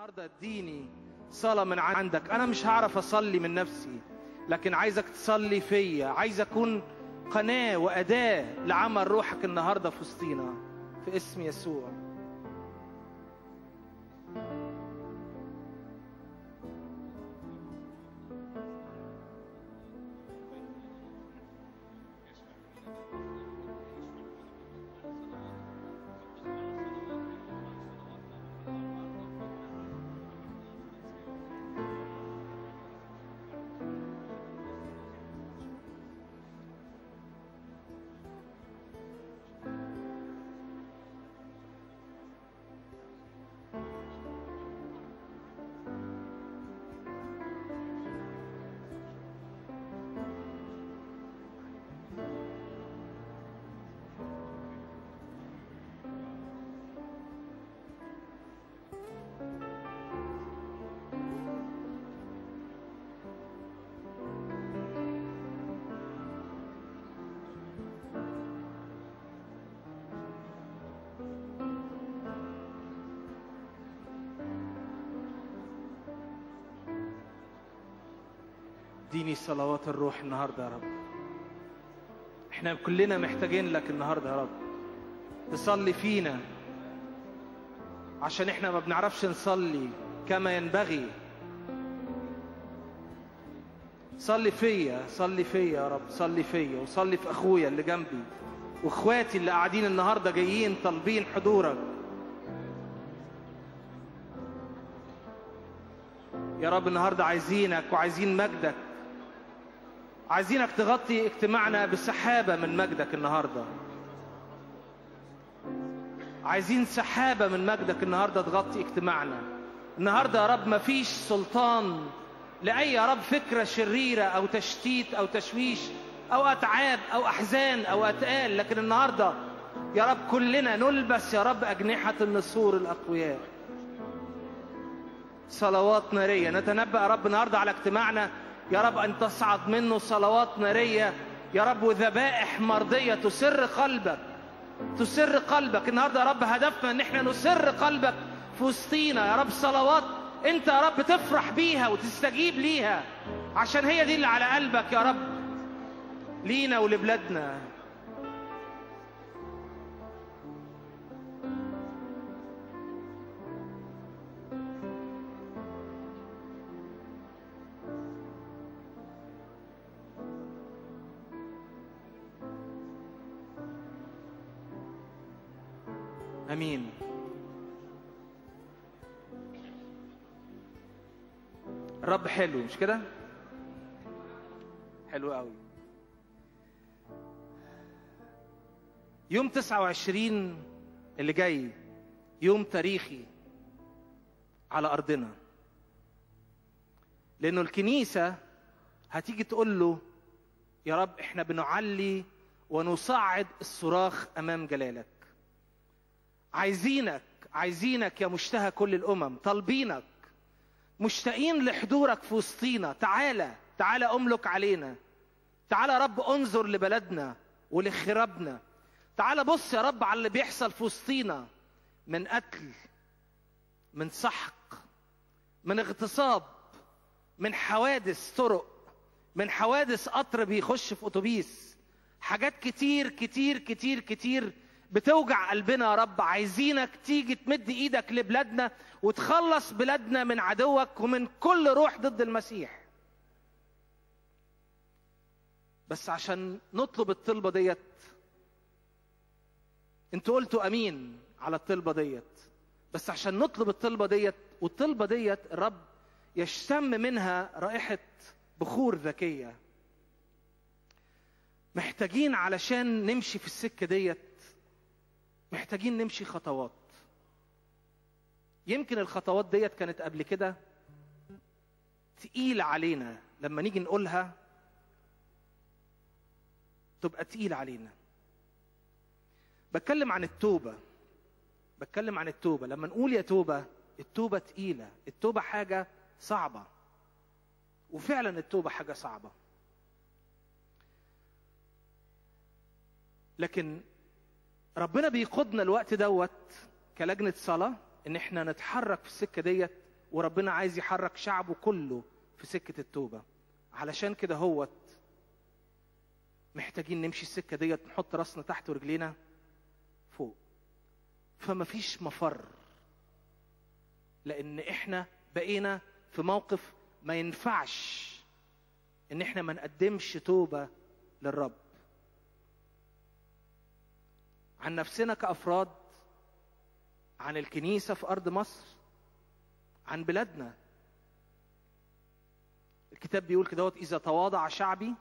النهارده اديني صلاة من عندك أنا مش هعرف أصلي من نفسي لكن عايزك تصلي فيا عايز أكون قناة وأداة لعمل روحك النهاردة في وسطينا في اسم يسوع اديني صلوات الروح النهارده يا رب احنا كلنا محتاجين لك النهارده يا رب تصلي فينا عشان احنا ما بنعرفش نصلي كما ينبغي صلي فيا صلي فيا يا رب صلي فيا وصلي في اخويا اللي جنبي واخواتي اللي قاعدين النهارده جايين طالبين حضورك يا رب النهارده عايزينك وعايزين مجدك عايزينك تغطي اجتماعنا بسحابة من مجدك النهاردة عايزين سحابة من مجدك النهاردة تغطي اجتماعنا النهاردة يا رب مفيش سلطان لأي يا رب فكرة شريرة أو تشتيت أو تشويش أو أتعاب أو أحزان أو أتقال لكن النهاردة يا رب كلنا نلبس يا رب أجنحة النسور الأقوياء صلوات نارية نتنبأ يا رب النهاردة على اجتماعنا يا رب أن تصعد منه صلوات نارية يا رب وذبائح مرضية تسر قلبك تسر قلبك النهاردة يا رب هدفنا ان احنا نسر قلبك في وسطينا يا رب صلوات انت يا رب تفرح بيها وتستجيب ليها عشان هي دي اللي على قلبك يا رب لينا ولبلادنا امين الرب حلو مش كده حلو قوي يوم 29 اللي جاي يوم تاريخي على ارضنا لانه الكنيسه هتيجي تقول له يا رب احنا بنعلي ونصعد الصراخ امام جلالك عايزينك عايزينك يا مشتهى كل الامم طالبينك مشتاقين لحضورك في وسطينا تعالى تعالى املك علينا تعالى يا رب انظر لبلدنا ولخرابنا تعالى بص يا رب على اللي بيحصل في وسطينا من قتل من سحق من اغتصاب من حوادث طرق من حوادث قطر بيخش في اتوبيس حاجات كتير كتير كتير كتير بتوجع قلبنا يا رب عايزينك تيجي تمد ايدك لبلادنا وتخلص بلادنا من عدوك ومن كل روح ضد المسيح بس عشان نطلب الطلبة ديت انتوا قلتوا امين على الطلبة ديت بس عشان نطلب الطلبة ديت والطلبة ديت الرب يشتم منها رائحة بخور ذكية محتاجين علشان نمشي في السكة ديت محتاجين نمشي خطوات يمكن الخطوات ديت كانت قبل كده تقيلة علينا لما نيجي نقولها تبقى تقيلة علينا بتكلم عن التوبة بتكلم عن التوبة لما نقول يا توبة التوبة تقيلة التوبة حاجة صعبة وفعلا التوبة حاجة صعبة لكن ربنا بيقودنا الوقت دوت كلجنة صلاة ان احنا نتحرك في السكة ديت وربنا عايز يحرك شعبه كله في سكة التوبة علشان كده هوت محتاجين نمشي السكة ديت نحط راسنا تحت ورجلينا فوق فما فيش مفر لان احنا بقينا في موقف ما ينفعش ان احنا ما نقدمش توبة للرب عن نفسنا كأفراد عن الكنيسة في أرض مصر عن بلادنا الكتاب بيقول كده إذا تواضع شعبي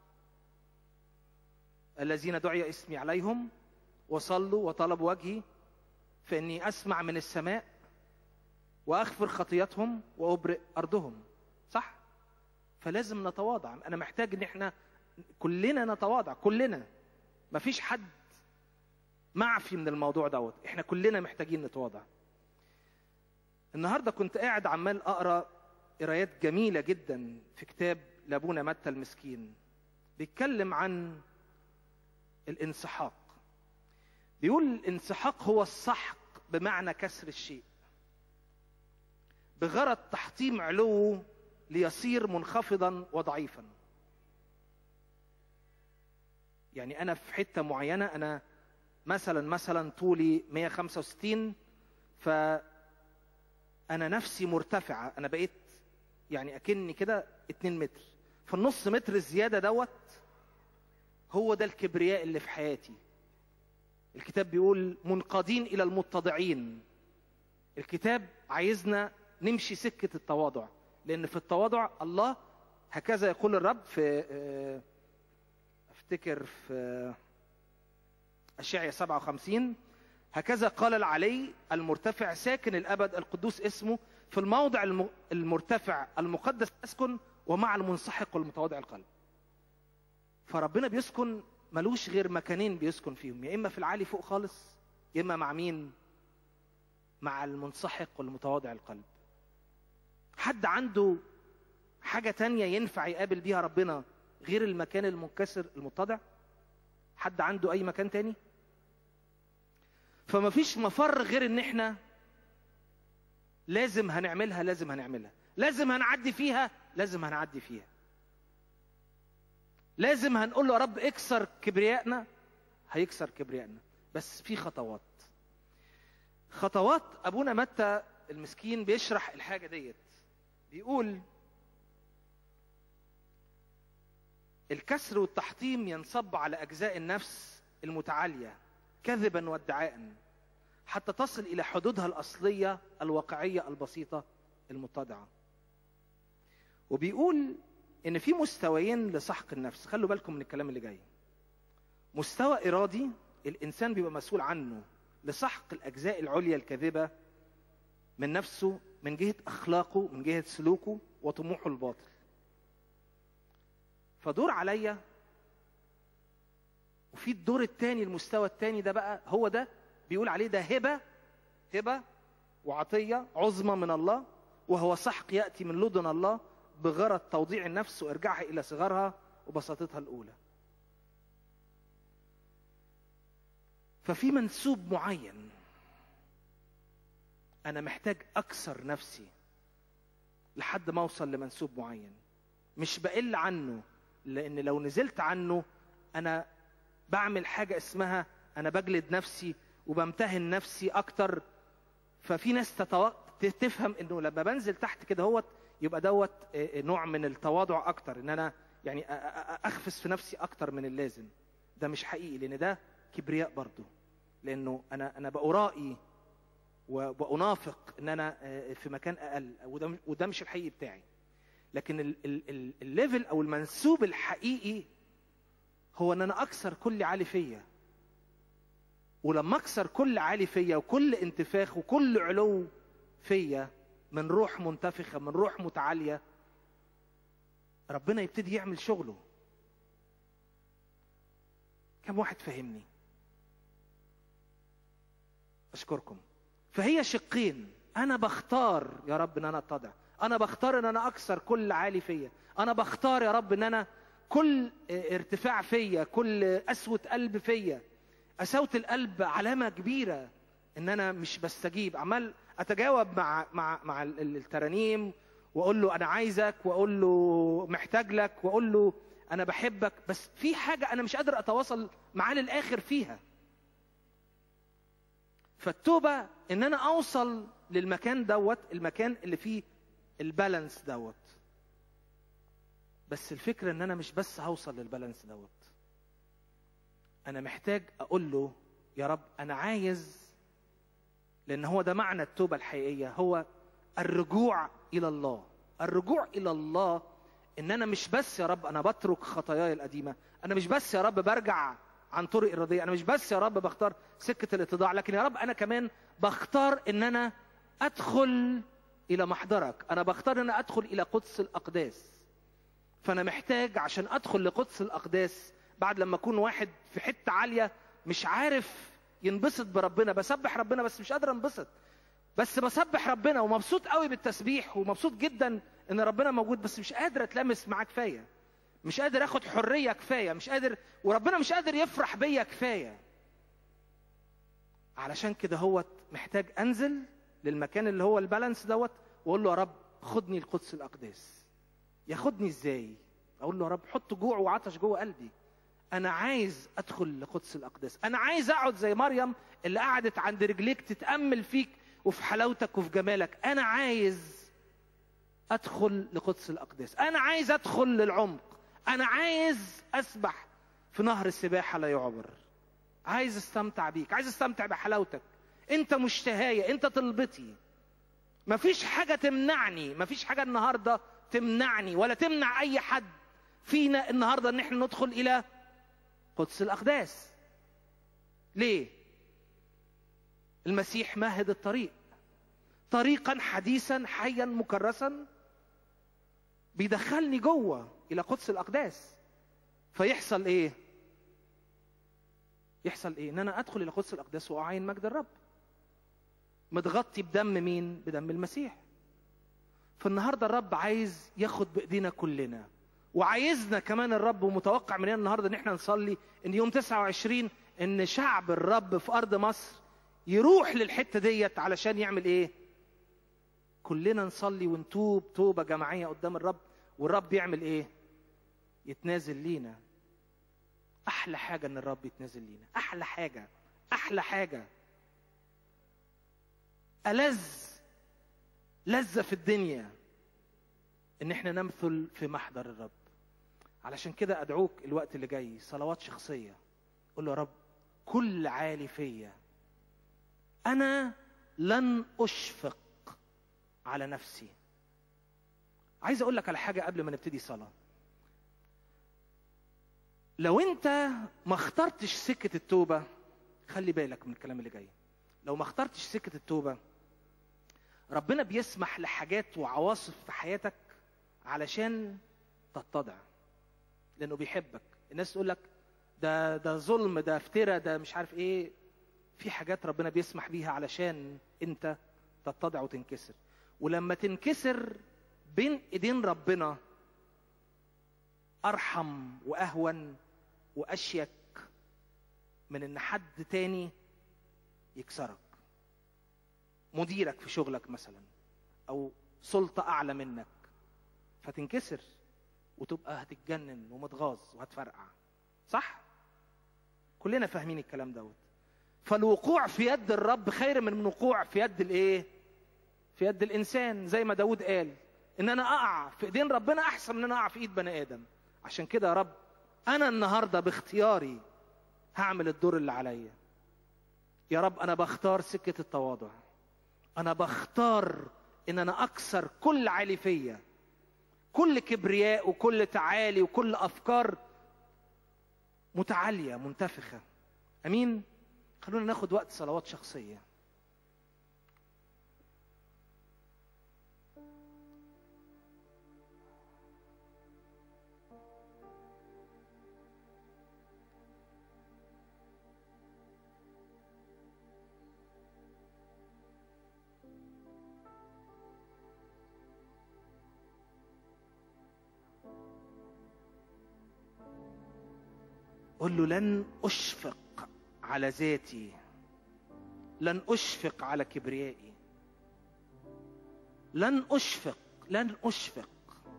الذين دعي اسمي عليهم وصلوا وطلبوا وجهي فإني أسمع من السماء وأغفر خطيتهم وأبرئ أرضهم صح؟ فلازم نتواضع أنا محتاج إن إحنا كلنا نتواضع كلنا مفيش حد معفي من الموضوع دوت احنا كلنا محتاجين نتواضع النهارده كنت قاعد عمال اقرا قرايات جميله جدا في كتاب لابونا متى المسكين بيتكلم عن الانسحاق بيقول الانسحاق هو السحق بمعنى كسر الشيء بغرض تحطيم علوه ليصير منخفضا وضعيفا يعني انا في حته معينه انا مثلا مثلا طولي 165 ف انا نفسي مرتفعه انا بقيت يعني اكني كده 2 متر فالنص متر الزياده دوت هو ده الكبرياء اللي في حياتي الكتاب بيقول منقادين الى المتضعين الكتاب عايزنا نمشي سكه التواضع لان في التواضع الله هكذا يقول الرب في افتكر في أشعيا 57 هكذا قال العلي المرتفع ساكن الأبد القدوس اسمه في الموضع المرتفع المقدس أسكن ومع المنسحق والمتواضع القلب فربنا بيسكن ملوش غير مكانين بيسكن فيهم يا إما في العالي فوق خالص يا إما مع مين مع المنسحق والمتواضع القلب حد عنده حاجة تانية ينفع يقابل بيها ربنا غير المكان المنكسر المتضع حد عنده أي مكان تاني فما فيش مفر غير ان احنا لازم هنعملها لازم هنعملها لازم هنعدي فيها لازم هنعدي فيها لازم هنقول له يا رب اكسر كبريائنا هيكسر كبريائنا بس في خطوات خطوات ابونا متى المسكين بيشرح الحاجه ديت بيقول الكسر والتحطيم ينصب على اجزاء النفس المتعاليه كذبا وادعاء حتى تصل الى حدودها الاصليه الواقعيه البسيطه المتضعه وبيقول ان في مستويين لسحق النفس خلوا بالكم من الكلام اللي جاي مستوى ارادي الانسان بيبقى مسؤول عنه لسحق الاجزاء العليا الكاذبه من نفسه من جهه اخلاقه من جهه سلوكه وطموحه الباطل فدور عليا وفي الدور الثاني المستوى الثاني ده بقى هو ده بيقول عليه ده هبه هبه وعطيه عظمى من الله وهو سحق ياتي من لدن الله بغرض توضيع النفس وارجاعها الى صغرها وبساطتها الاولى. ففي منسوب معين انا محتاج اكسر نفسي لحد ما اوصل لمنسوب معين مش بقل عنه لان لو نزلت عنه انا بعمل حاجه اسمها انا بجلد نفسي وبمتهن نفسي اكتر ففي ناس تتو... تفهم انه لما بنزل تحت كده هوت يبقى دوت نوع من التواضع اكتر ان انا يعني اخفس في نفسي اكتر من اللازم ده مش حقيقي لان ده كبرياء برضه لانه انا انا بأرائي وبأنافق ان انا في مكان اقل وده وده مش الحقيقي بتاعي لكن الليفل او المنسوب الحقيقي هو ان انا اكسر كل عالي فيا ولما اكسر كل عالي فيا وكل انتفاخ وكل علو فيا من روح منتفخه من روح متعاليه ربنا يبتدي يعمل شغله كم واحد فهمني اشكركم فهي شقين انا بختار يا رب ان انا اتضع انا بختار ان انا اكسر كل عالي فيا انا بختار يا رب ان انا كل ارتفاع فيا كل قسوة قلب فيا قساوة القلب علامة كبيرة ان انا مش بستجيب عمال اتجاوب مع مع مع ال- ال- الترانيم واقول له انا عايزك واقول له محتاج لك واقول له انا بحبك بس في حاجه انا مش قادر اتواصل معاه للاخر فيها فالتوبه ان انا اوصل للمكان دوت المكان اللي فيه البالانس دوت بس الفكره ان انا مش بس هوصل للبالانس دوت انا محتاج اقول له يا رب انا عايز لان هو ده معنى التوبه الحقيقيه هو الرجوع الى الله الرجوع الى الله ان انا مش بس يا رب انا بترك خطاياي القديمه انا مش بس يا رب برجع عن طرق الرضيه انا مش بس يا رب بختار سكه الاتضاع لكن يا رب انا كمان بختار ان انا ادخل الى محضرك انا بختار ان انا ادخل الى قدس الاقداس فانا محتاج عشان ادخل لقدس الاقداس بعد لما اكون واحد في حته عاليه مش عارف ينبسط بربنا بسبح ربنا بس مش قادر انبسط بس بسبح ربنا ومبسوط قوي بالتسبيح ومبسوط جدا ان ربنا موجود بس مش قادر اتلامس معاه كفايه مش قادر اخد حريه كفايه مش قادر وربنا مش قادر يفرح بيا كفايه علشان كده هو محتاج انزل للمكان اللي هو البالانس دوت واقول له يا رب خدني القدس الاقداس ياخدني ازاي اقول له يا رب حط جوع وعطش جوه قلبي انا عايز ادخل لقدس الاقداس انا عايز اقعد زي مريم اللي قعدت عند رجليك تتامل فيك وفي حلاوتك وفي جمالك انا عايز ادخل لقدس الاقداس انا عايز ادخل للعمق انا عايز اسبح في نهر السباحه لا يعبر عايز استمتع بيك عايز استمتع بحلاوتك انت مشتهاية انت طلبتي مفيش حاجه تمنعني مفيش حاجه النهارده تمنعني ولا تمنع اي حد فينا النهارده ان احنا ندخل الى قدس الاقداس ليه المسيح مهد الطريق طريقا حديثا حيا مكرسا بيدخلني جوه الى قدس الاقداس فيحصل ايه يحصل ايه ان انا ادخل الى قدس الاقداس واعاين مجد الرب متغطي بدم مين بدم المسيح فالنهارده الرب عايز ياخد بايدينا كلنا وعايزنا كمان الرب ومتوقع مننا النهارده ان احنا نصلي ان يوم 29 ان شعب الرب في ارض مصر يروح للحته ديت علشان يعمل ايه كلنا نصلي ونتوب توبه جماعيه قدام الرب والرب يعمل ايه يتنازل لينا احلى حاجه ان الرب يتنازل لينا احلى حاجه احلى حاجه ألذ لذة في الدنيا ان احنا نمثل في محضر الرب علشان كده ادعوك الوقت اللي جاي صلوات شخصية قول له يا رب كل عالي فيا انا لن اشفق على نفسي عايز اقول لك على حاجة قبل ما نبتدي صلاة لو انت ما اخترتش سكة التوبة خلي بالك من الكلام اللي جاي لو ما اخترتش سكة التوبة ربنا بيسمح لحاجات وعواصف في حياتك علشان تتضع لانه بيحبك الناس تقول لك ده ده ظلم ده افتراء ده مش عارف ايه في حاجات ربنا بيسمح بيها علشان انت تتضع وتنكسر ولما تنكسر بين ايدين ربنا ارحم واهون واشيك من ان حد تاني يكسرك مديرك في شغلك مثلا او سلطة اعلى منك فتنكسر وتبقى هتتجنن ومتغاظ وهتفرقع صح كلنا فاهمين الكلام دوت فالوقوع في يد الرب خير من الوقوع في يد الايه في يد الانسان زي ما داود قال ان انا اقع في ايدين ربنا احسن من ان انا اقع في ايد بني ادم عشان كده يا رب انا النهارده باختياري هعمل الدور اللي عليا يا رب انا بختار سكه التواضع انا بختار ان انا اكسر كل عالي فيا كل كبرياء وكل تعالي وكل افكار متعاليه منتفخه امين خلونا ناخد وقت صلوات شخصيه قل له لن اشفق على ذاتي لن اشفق على كبريائي لن اشفق لن اشفق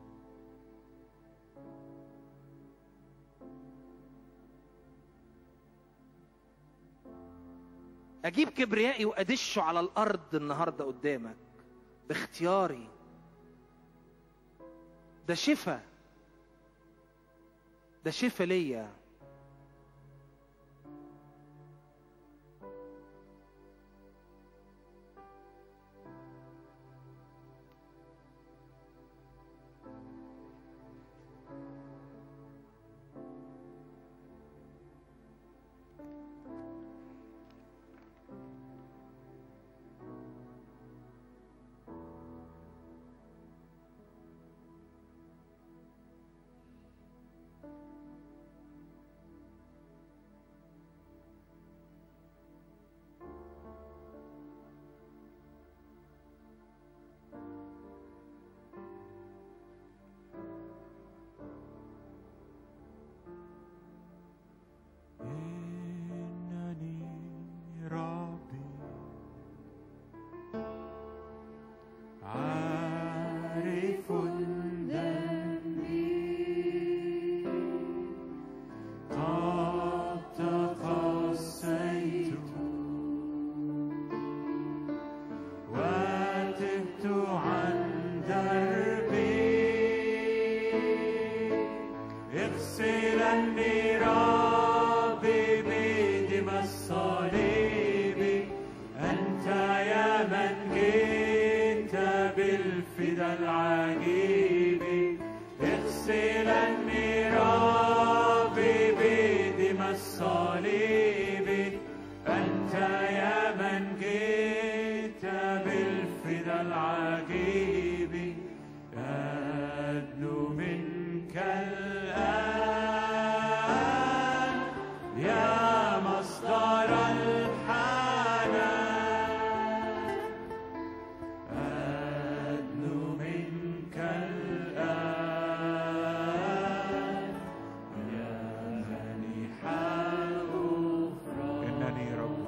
اجيب كبريائي وادشه على الارض النهارده قدامك باختياري ده شفا ده شفا ليا إنني ربي عارف ذنبي قد تقصيت وتبت عن دربي اغسلني ربي بدم الصليب أنت يا من جئت بالفدا العجيب اغسلني ربي بدم الصليب أنت يا من جئت بالفدا العجيب أدنو منك الآن يا مصدر الحنان أدنو منك الآن يا منيح الغفران إنني رب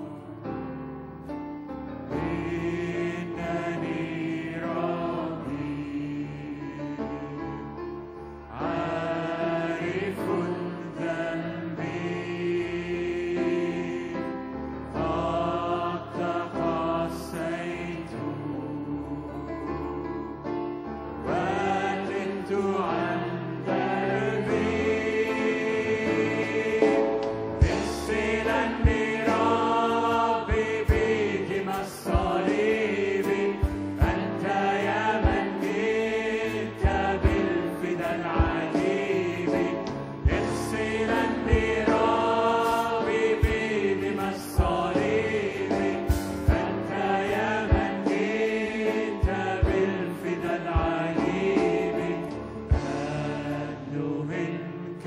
إنني ربي عارف ذنبي قد تقصيت وتبت عن دربي اغسلني ربي بدم الصليب أنت يا من جئت بالفدا العجيب اغسلني ربي بدم الصليب أنت يا من جئت بالفدا العجيب أدنو منك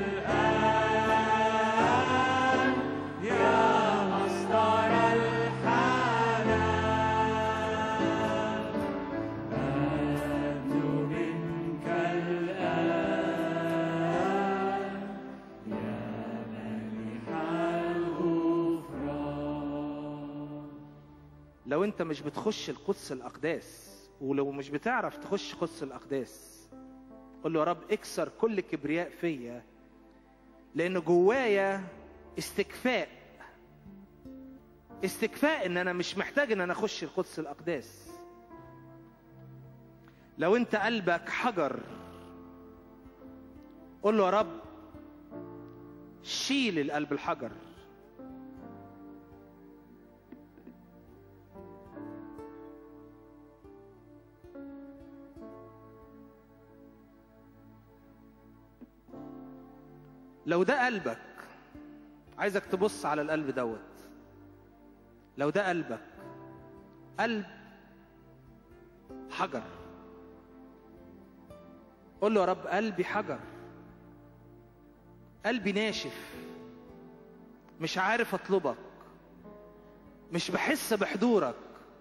الآن يا مصدر الحنان أدنو منك الآن يا مليح الغفران لو انت مش بتخش القدس الاقداس ولو مش بتعرف تخش قدس الاقداس قول له يا رب اكسر كل كبرياء فيا لان جوايا استكفاء استكفاء ان انا مش محتاج ان انا اخش القدس الاقداس لو انت قلبك حجر قول له يا رب شيل القلب الحجر لو ده قلبك عايزك تبص على القلب دوت لو ده قلبك قلب حجر قول له يا رب قلبي حجر قلبي ناشف مش عارف اطلبك مش بحس بحضورك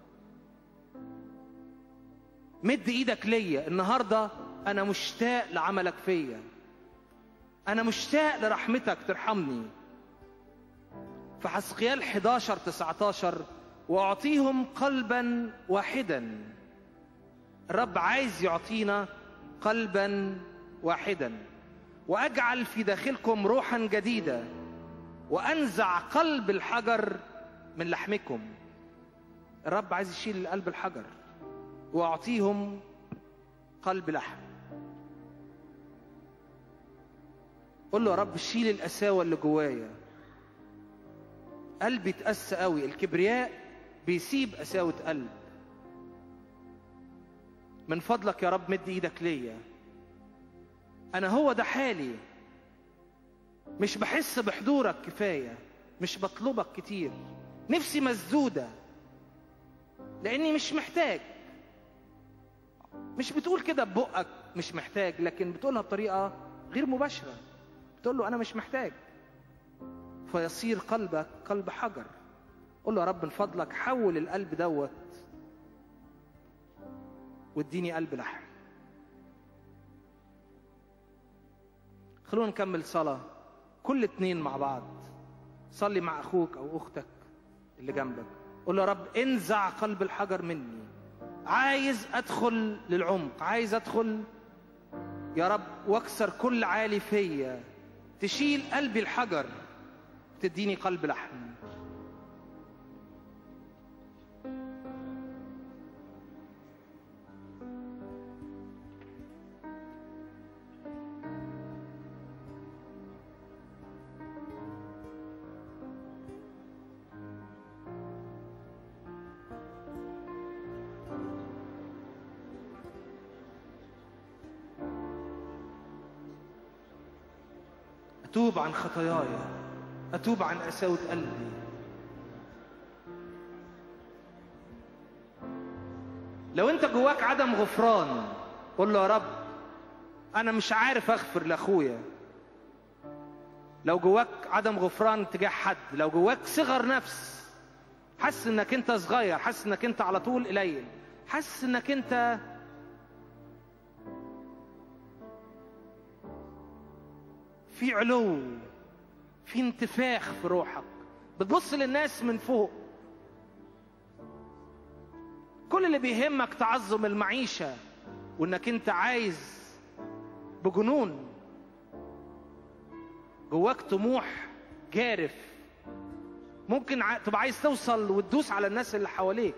مد ايدك ليا النهارده انا مشتاق لعملك فيا انا مشتاق لرحمتك ترحمني في حسقيال 11 19 واعطيهم قلبا واحدا الرب عايز يعطينا قلبا واحدا واجعل في داخلكم روحا جديده وانزع قلب الحجر من لحمكم الرب عايز يشيل قلب الحجر واعطيهم قلب لحم قول له يا رب شيل القساوه اللي جوايا قلبي اتقسى قوي الكبرياء بيسيب قساوه قلب من فضلك يا رب مد ايدك ليا انا هو ده حالي مش بحس بحضورك كفايه مش بطلبك كتير نفسي مسدوده لاني مش محتاج مش بتقول كده ببقك مش محتاج لكن بتقولها بطريقه غير مباشره بتقول له انا مش محتاج فيصير قلبك قلب حجر قول له يا رب من فضلك حول القلب دوت واديني قلب لحم خلونا نكمل صلاة كل اتنين مع بعض صلي مع اخوك او اختك اللي جنبك قول له يا رب انزع قلب الحجر مني عايز ادخل للعمق عايز ادخل يا رب واكسر كل عالي فيا تشيل قلبي الحجر تديني قلب لحم أتوب عن خطاياي أتوب عن قساوة قلبي لو أنت جواك عدم غفران قول له يا رب أنا مش عارف أغفر لأخويا لو جواك عدم غفران تجاه حد لو جواك صغر نفس حاسس انك انت صغير حاسس انك انت على طول قليل حاسس انك انت في علو في انتفاخ في روحك بتبص للناس من فوق كل اللي بيهمك تعظم المعيشة وانك انت عايز بجنون جواك طموح جارف ممكن ع- تبقى عايز توصل وتدوس على الناس اللي حواليك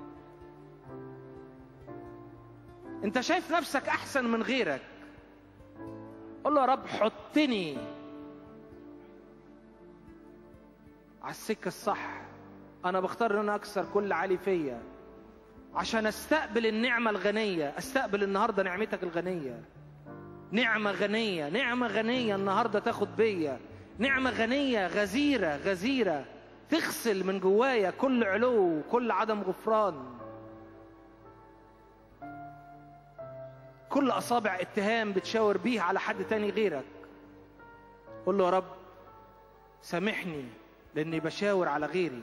انت شايف نفسك احسن من غيرك قول له يا رب حطني على السكة الصح أنا بختار إن أنا أكسر كل عالي فيا عشان أستقبل النعمة الغنية أستقبل النهاردة نعمتك الغنية نعمة غنية نعمة غنية النهاردة تاخد بيا نعمة غنية غزيرة غزيرة تغسل من جوايا كل علو كل عدم غفران كل أصابع اتهام بتشاور بيها على حد تاني غيرك قول له يا رب سامحني لأني بشاور على غيري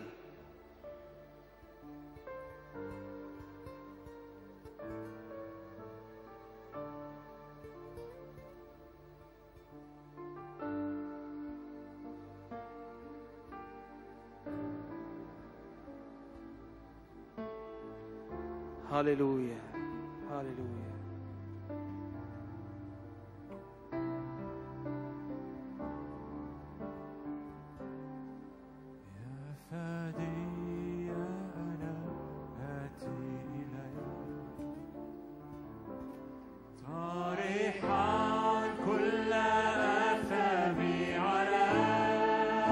هللويا هللويا يا فادي أنا آتي إليك طارحا كل آثامي عليك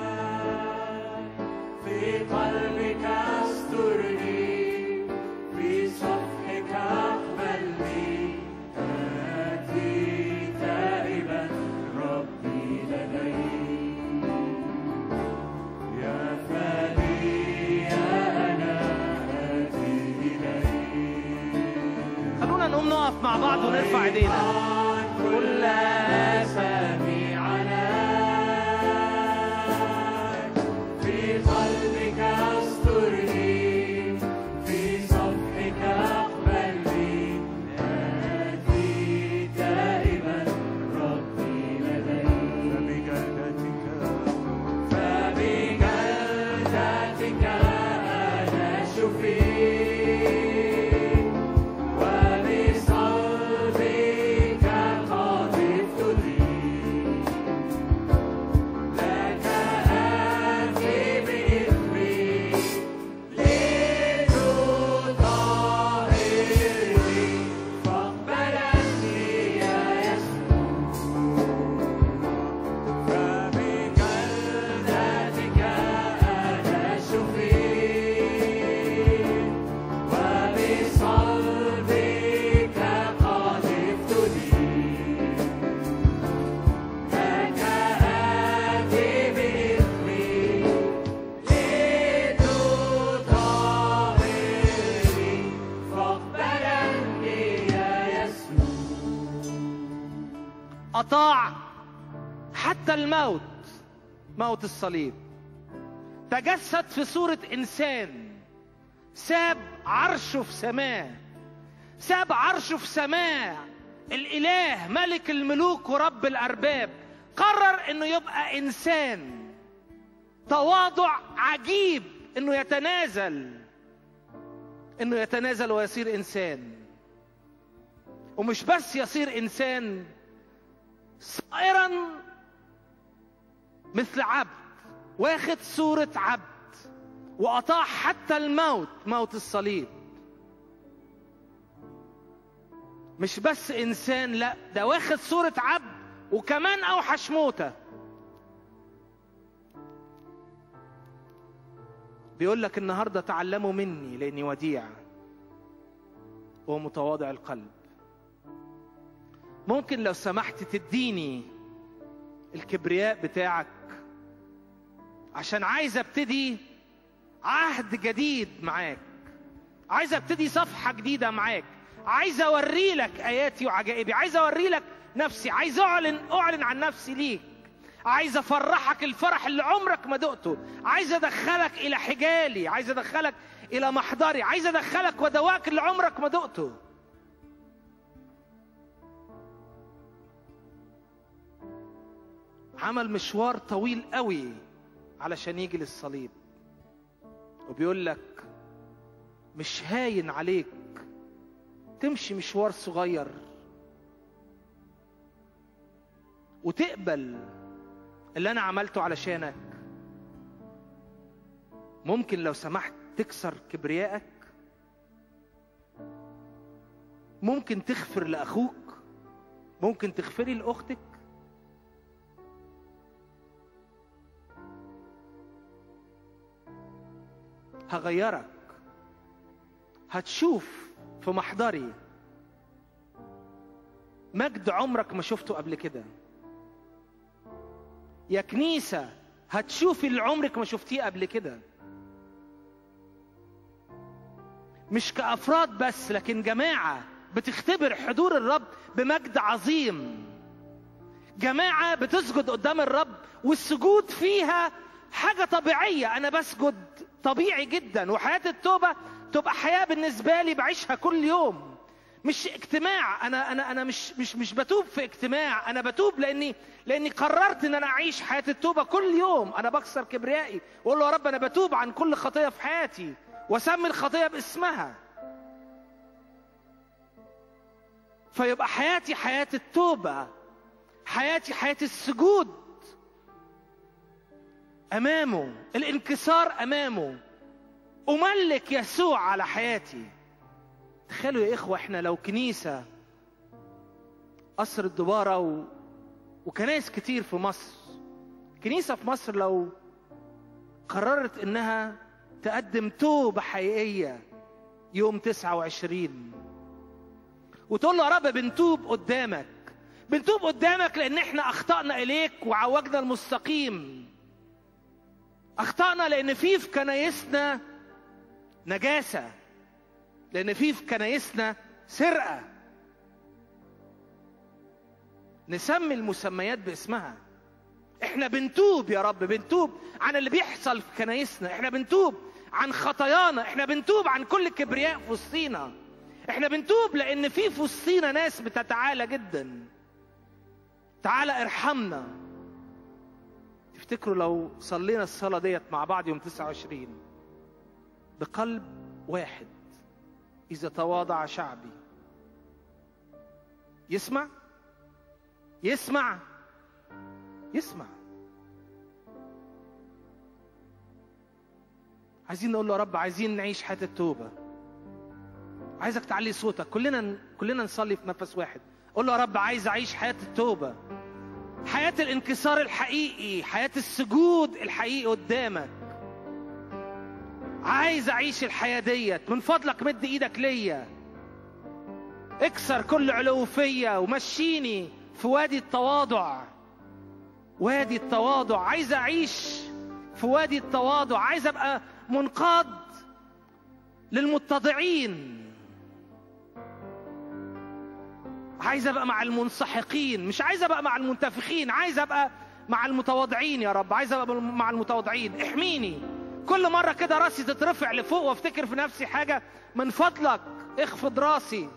في قلبك استرني في صفحك اقبلني آتي تائبا ربي لديك يا فادي أنا آتي إليك خلونا نقوم نقف مع بعض ونرفع ايدينا كل آثامي عليك في قلبك استرني في صفحك اقبلني آتي تائبا ربي لديك فبجلدتك فبجلدتك أنا شفيت أطاع حتى الموت موت الصليب تجسد في صورة إنسان ساب عرشه في سماه ساب عرشه في سماه الإله ملك الملوك ورب الأرباب قرر إنه يبقى إنسان تواضع عجيب إنه يتنازل إنه يتنازل ويصير إنسان ومش بس يصير إنسان صائرا مثل عبد واخد صورة عبد وأطاع حتى الموت موت الصليب مش بس إنسان لا ده واخد صورة عبد وكمان أوحش موتة بيقول لك النهاردة تعلموا مني لأني وديع ومتواضع القلب ممكن لو سمحت تديني الكبرياء بتاعك عشان عايز ابتدي عهد جديد معاك عايز ابتدي صفحة جديدة معاك عايز اوري لك اياتي وعجائبي عايز اوري لك نفسي عايز اعلن اعلن عن نفسي ليك عايز افرحك الفرح اللي عمرك ما دقته عايز ادخلك الى حجالي عايز ادخلك الى محضري عايز ادخلك ودواك اللي عمرك ما دقته عمل مشوار طويل قوي علشان يجي للصليب وبيقول لك مش هاين عليك تمشي مشوار صغير وتقبل اللي انا عملته علشانك ممكن لو سمحت تكسر كبريائك ممكن تغفر لاخوك ممكن تغفري لاختك هغيرك هتشوف في محضري مجد عمرك ما شفته قبل كده يا كنيسة هتشوفي اللي عمرك ما شفتيه قبل كده مش كأفراد بس لكن جماعة بتختبر حضور الرب بمجد عظيم جماعة بتسجد قدام الرب والسجود فيها حاجة طبيعية أنا بسجد طبيعي جدا وحياة التوبة تبقى حياة بالنسبة لي بعيشها كل يوم مش اجتماع انا انا انا مش مش مش بتوب في اجتماع انا بتوب لاني لاني قررت ان انا اعيش حياه التوبه كل يوم انا بكسر كبريائي واقول له يا رب انا بتوب عن كل خطيه في حياتي واسمي الخطيه باسمها فيبقى حياتي حياه التوبه حياتي حياه السجود امامه الانكسار امامه املك يسوع على حياتي تخيلوا يا إخوة إحنا لو كنيسة قصر الدبارة و... وكنائس كتير في مصر كنيسة في مصر لو قررت إنها تقدم توبة حقيقية يوم 29 وتقول له يا رب بنتوب قدامك بنتوب قدامك لأن إحنا أخطأنا إليك وعوجنا المستقيم أخطأنا لأن في في كنايسنا نجاسة لان في في كنايسنا سرقه نسمي المسميات باسمها احنا بنتوب يا رب بنتوب عن اللي بيحصل في كنايسنا احنا بنتوب عن خطايانا احنا بنتوب عن كل كبرياء في وسطينا احنا بنتوب لان في في وسطينا ناس بتتعالى جدا تعالى ارحمنا تفتكروا لو صلينا الصلاه ديت مع بعض يوم 29 بقلب واحد إذا تواضع شعبي يسمع يسمع يسمع عايزين نقول له يا رب عايزين نعيش حياة التوبة عايزك تعلي صوتك كلنا كلنا نصلي في نفس واحد قول له يا رب عايز اعيش حياة التوبة حياة الانكسار الحقيقي حياة السجود الحقيقي قدامك عايز اعيش الحياه ديت من فضلك مد ايدك ليا اكسر كل علو فيا ومشيني في وادي التواضع وادي التواضع عايز اعيش في وادي التواضع عايز ابقى منقاد للمتضعين عايز ابقى مع المنسحقين مش عايز ابقى مع المنتفخين عايز ابقى مع المتواضعين يا رب عايز ابقى مع المتواضعين احميني كل مرة كده راسي تترفع لفوق وافتكر في نفسي حاجة من فضلك اخفض راسي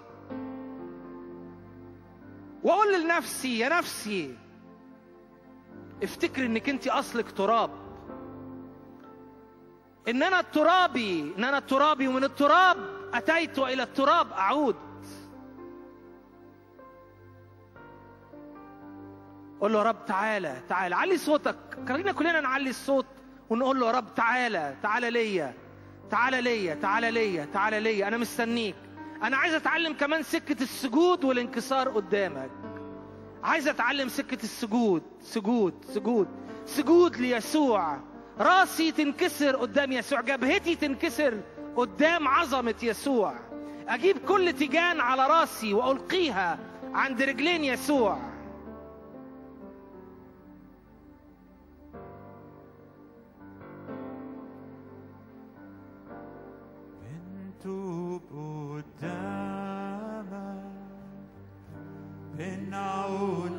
واقول لنفسي يا نفسي افتكر انك انت اصلك تراب ان انا الترابي ان انا الترابي ومن التراب اتيت والى التراب اعود قول له يا رب تعالى تعالى علي صوتك خلينا كلنا نعلي الصوت ونقول له يا رب تعالى تعالى ليا تعالى ليا تعالى ليا تعالى ليا انا مستنيك انا عايز اتعلم كمان سكة السجود والانكسار قدامك عايز اتعلم سكة السجود سجود سجود سجود ليسوع راسي تنكسر قدام يسوع جبهتي تنكسر قدام عظمة يسوع اجيب كل تيجان على راسي والقيها عند رجلين يسوع بنتوب قدامك بنعود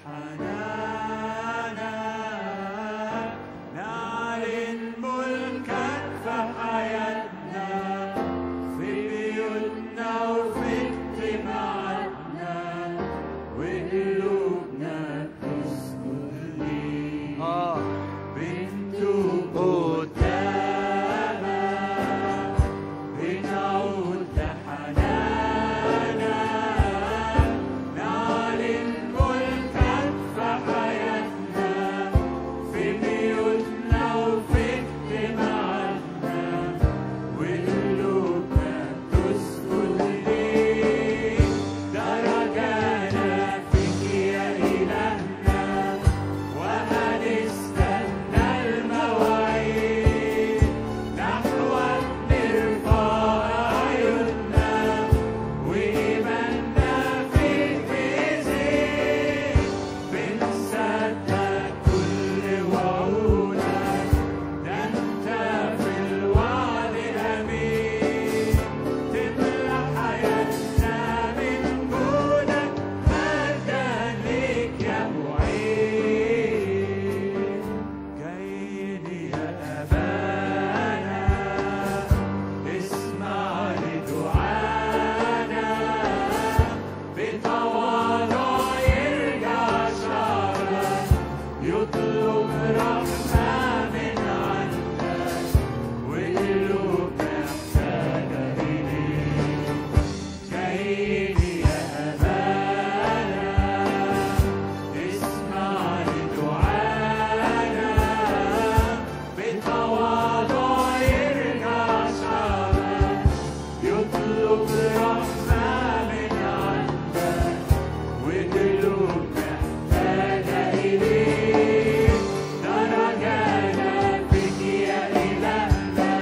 لحنانك نعلن ملكك في حياتنا في بيوتنا وفي اجتماعاتنا وقلوبنا بتسجد ليك اه بنتوب قدامك بنعود لحنانك نعلن ملكك في حياتنا في بيوتنا وفي اجتماعاتنا وقلوبنا تسكن ليك درجانا فيك يا إلهنا وهنستنى المواعيد نحوك نرفع عيوننا وإيماننا فيك بيزيد بنصدق كل وعودك ده أنت في الوعد أمين تملى حياتنا من جودك مجدا ليك يا معين جايين يا أبانا اسمع لدعانا بتواضع يرجع شعرك يطلب رحمة من عندك وقلوبنا محتاجة إليك جايين يا أبانا اسمع لدعانا بتواضع يرجع شعبك يطلب رحمة من عندك وقلوبنا محتاجة إليك درجانا فيك يا إلهنا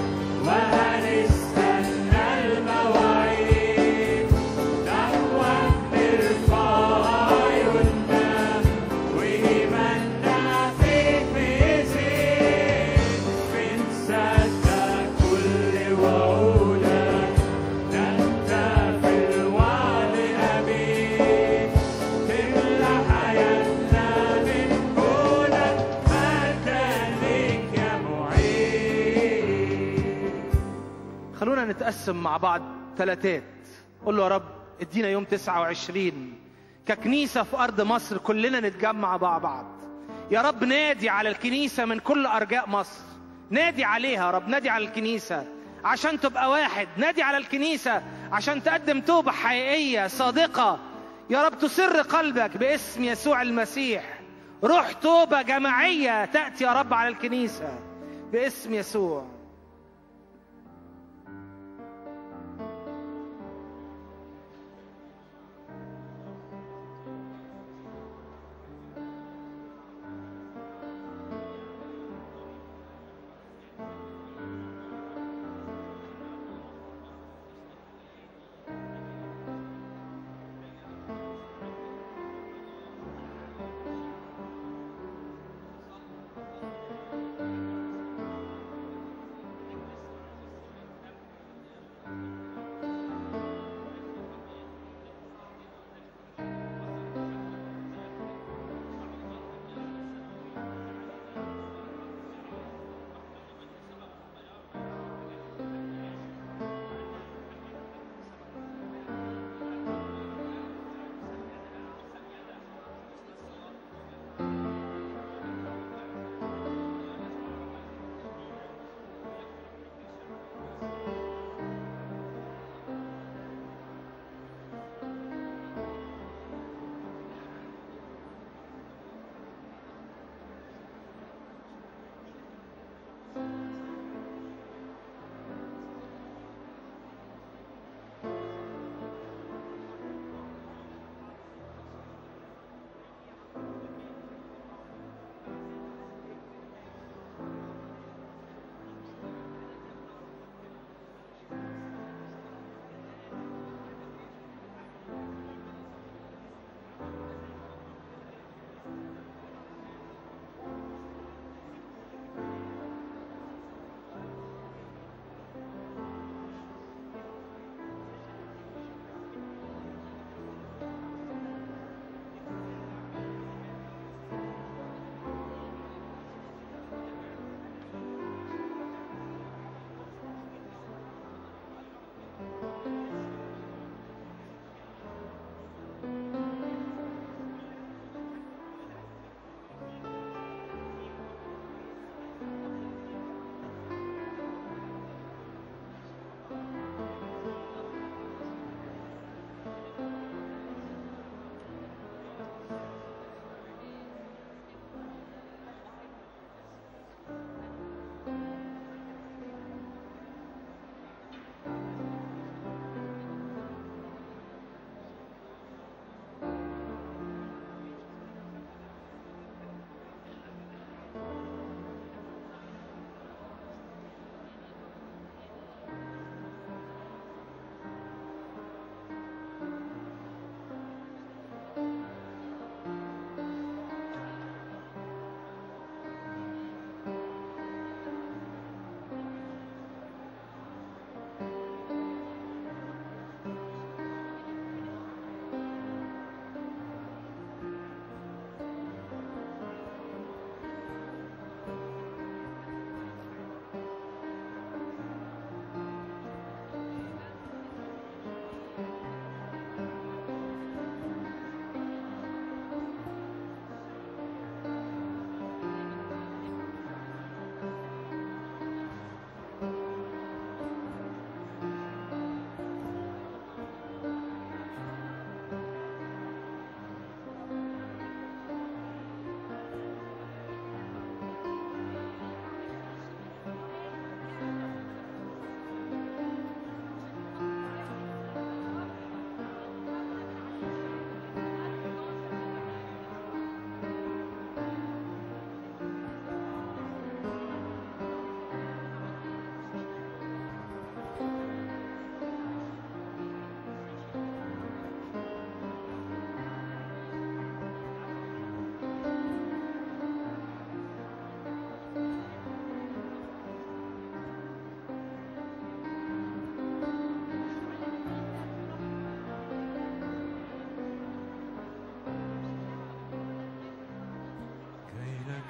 وهنستنى المواعيد نحوك نرفع عيوننا وإيماننا فيك بيزيد بنصدق كل وعودك ده أنت في الوعد أمين تملى حياتنا من جودك مجدا ليك يا معين خلونا نتقسم مع بعض ثلاثات قول له يا رب ادينا يوم 29 ككنيسة في أرض مصر كلنا نتجمع مع بعض يا رب نادي على الكنيسة من كل أرجاء مصر نادي عليها يا رب نادي على الكنيسة عشان تبقى واحد نادي على الكنيسة عشان تقدم توبة حقيقية صادقة يا رب تسر قلبك باسم يسوع المسيح روح توبة جماعية تأتي يا رب على الكنيسة باسم يسوع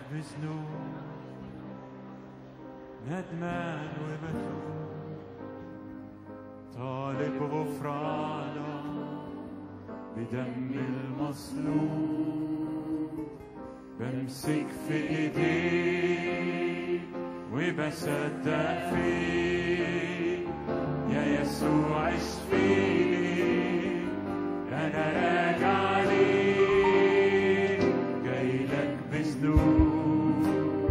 بذنوب ندمان وبتوب طالب غفرانا بدم المصلوب بمسك في ايديك وبصدق فيك يا يسوع اشفيني انا راجع ليك جاي لك بذنوب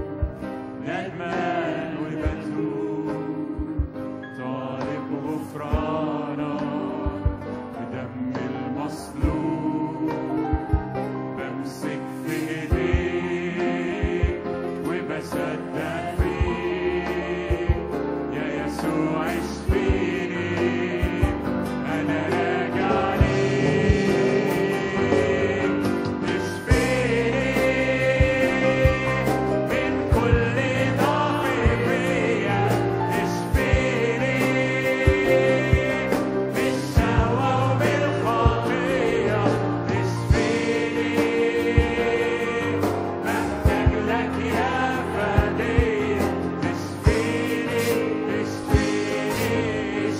ندمان وبتوب طالب غفرانك بدم المصلوب بمسك في ايديك وبصدق فيك يا يسوع اشفيني انا راجع ليك اشفيني من كل ضعف فيا اشفيني بالشهوة وبالخطية اشفيني محتاج لك يا فدية اشفيني اشفيني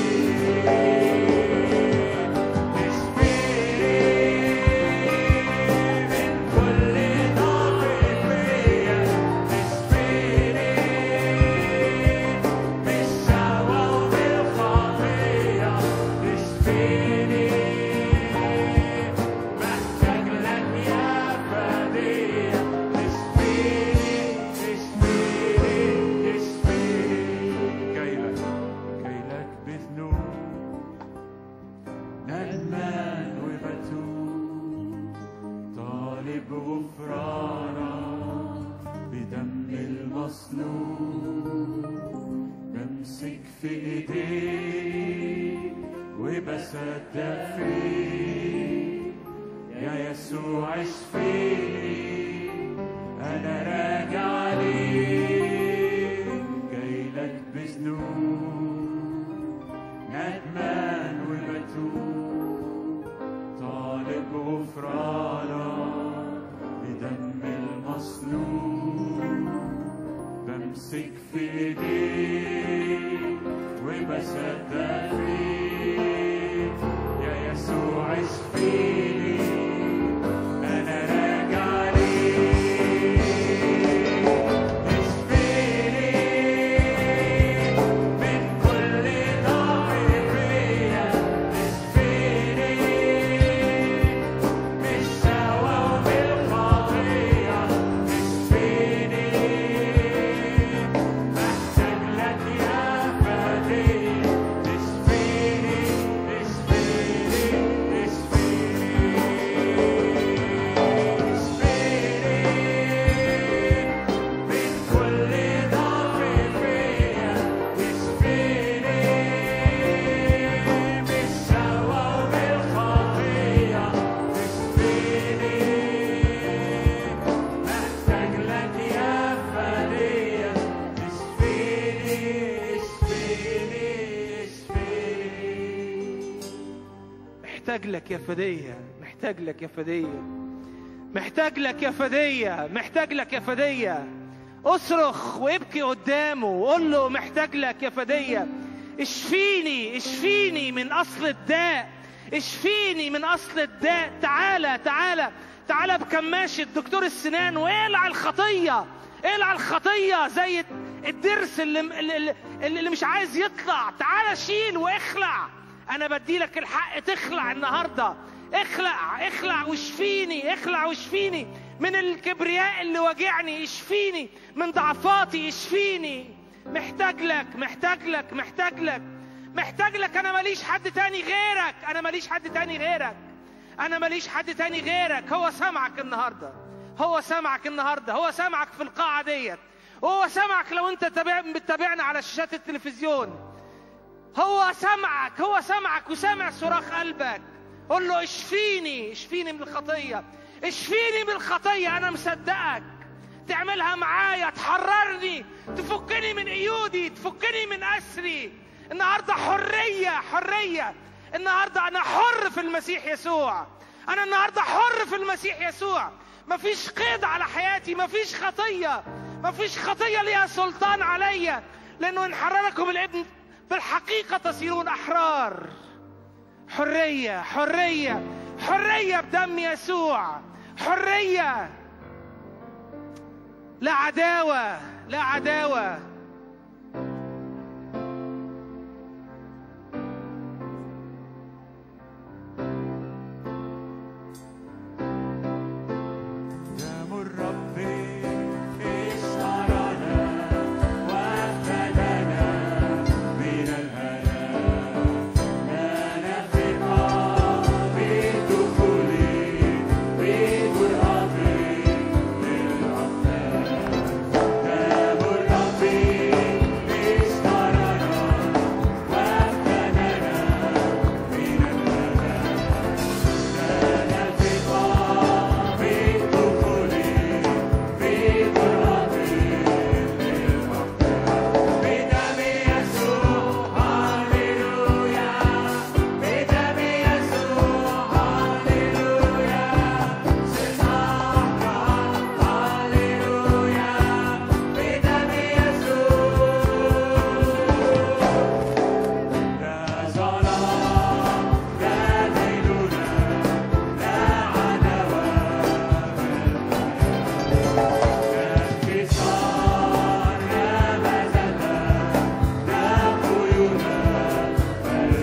اشفيني من كل ضعف فيا اشفيني بالشهوة وبالخطية اشفيني محتاج لك يا فدية اشفيني اشفيني اشفيني جاي لك جاي لك بذنوب ندمان وبتوب طالب غفرانك بدم المصلوب بمسك في ايديك وبصدق فيك يا يسوع اشفيني انا راجع ليك جاي لك بذنوب ندمان وبتوب طالب غفرانك بدم المصلوب بمسك في ايديك وبصدق فيك يا يسوع اشفيني انا راجع ليك اشفيني من كل ضعف فيا اشفيني بالشهوة وبالخطية اشفيني محتاج لك يا فدية اشفيني اشفيني اشفيني من كل ضعف فيا اشفيني بالشهوة وبالخطية اشفيني محتاج لك يا فدية اشفيني اشفيني اشفيني محتاج لك يا فدية محتاج لك يا فدية محتاج لك يا فدية محتاج لك يا فدية اصرخ وابكي قدامه وقول له محتاج لك يا فدية اشفيني اشفيني من اصل الداء اشفيني من اصل الداء تعالى تعالى تعالى بكماش الدكتور السنان واقلع الخطية اقلع الخطية زي الضرس اللي, اللي, اللي مش عايز يطلع تعالى شيل واخلع انا بدي لك الحق تخلع النهارده اخلع اخلع واشفيني اخلع واشفيني من الكبرياء اللي واجعني اشفيني من ضعفاتي اشفيني محتاج لك محتاج لك محتاج لك محتاج لك انا ماليش حد تاني غيرك انا ماليش حد تاني غيرك انا ماليش حد تاني غيرك هو سامعك النهارده هو سامعك النهارده هو سامعك في القاعه ديت هو سامعك لو انت تابع بتتابعنا على شاشات التلفزيون هو سمعك هو سمعك وسامع صراخ قلبك قول له اشفيني اشفيني من الخطية اشفيني من الخطية أنا مصدقك تعملها معايا تحررني تفكني من قيودي تفكني من أسري النهاردة حرية حرية النهاردة أنا حر في المسيح يسوع أنا النهاردة حر في المسيح يسوع مفيش قيد على حياتي مفيش خطية مفيش خطية ليها سلطان عليا لأنه إن حرركم الابن بالحقيقة تصيرون أحرار حرية حرية حرية بدم يسوع حرية لا عداوة لا عداوة دم الرب اشترانا وافتدانا من الهلاك لا نثق بالدخول بالقرب للأقدام دم الرب اشترانا وافتدانا من الهلاك لا نثق بالدخول بالقرب للأقدام بدم يسوع هللويا بدم يسوع هللويا صرنا أحرار هللويا بدم يسوع لا ظلام لا دينونة لا عداوة لا انكسار لا مذلة لا قيود بل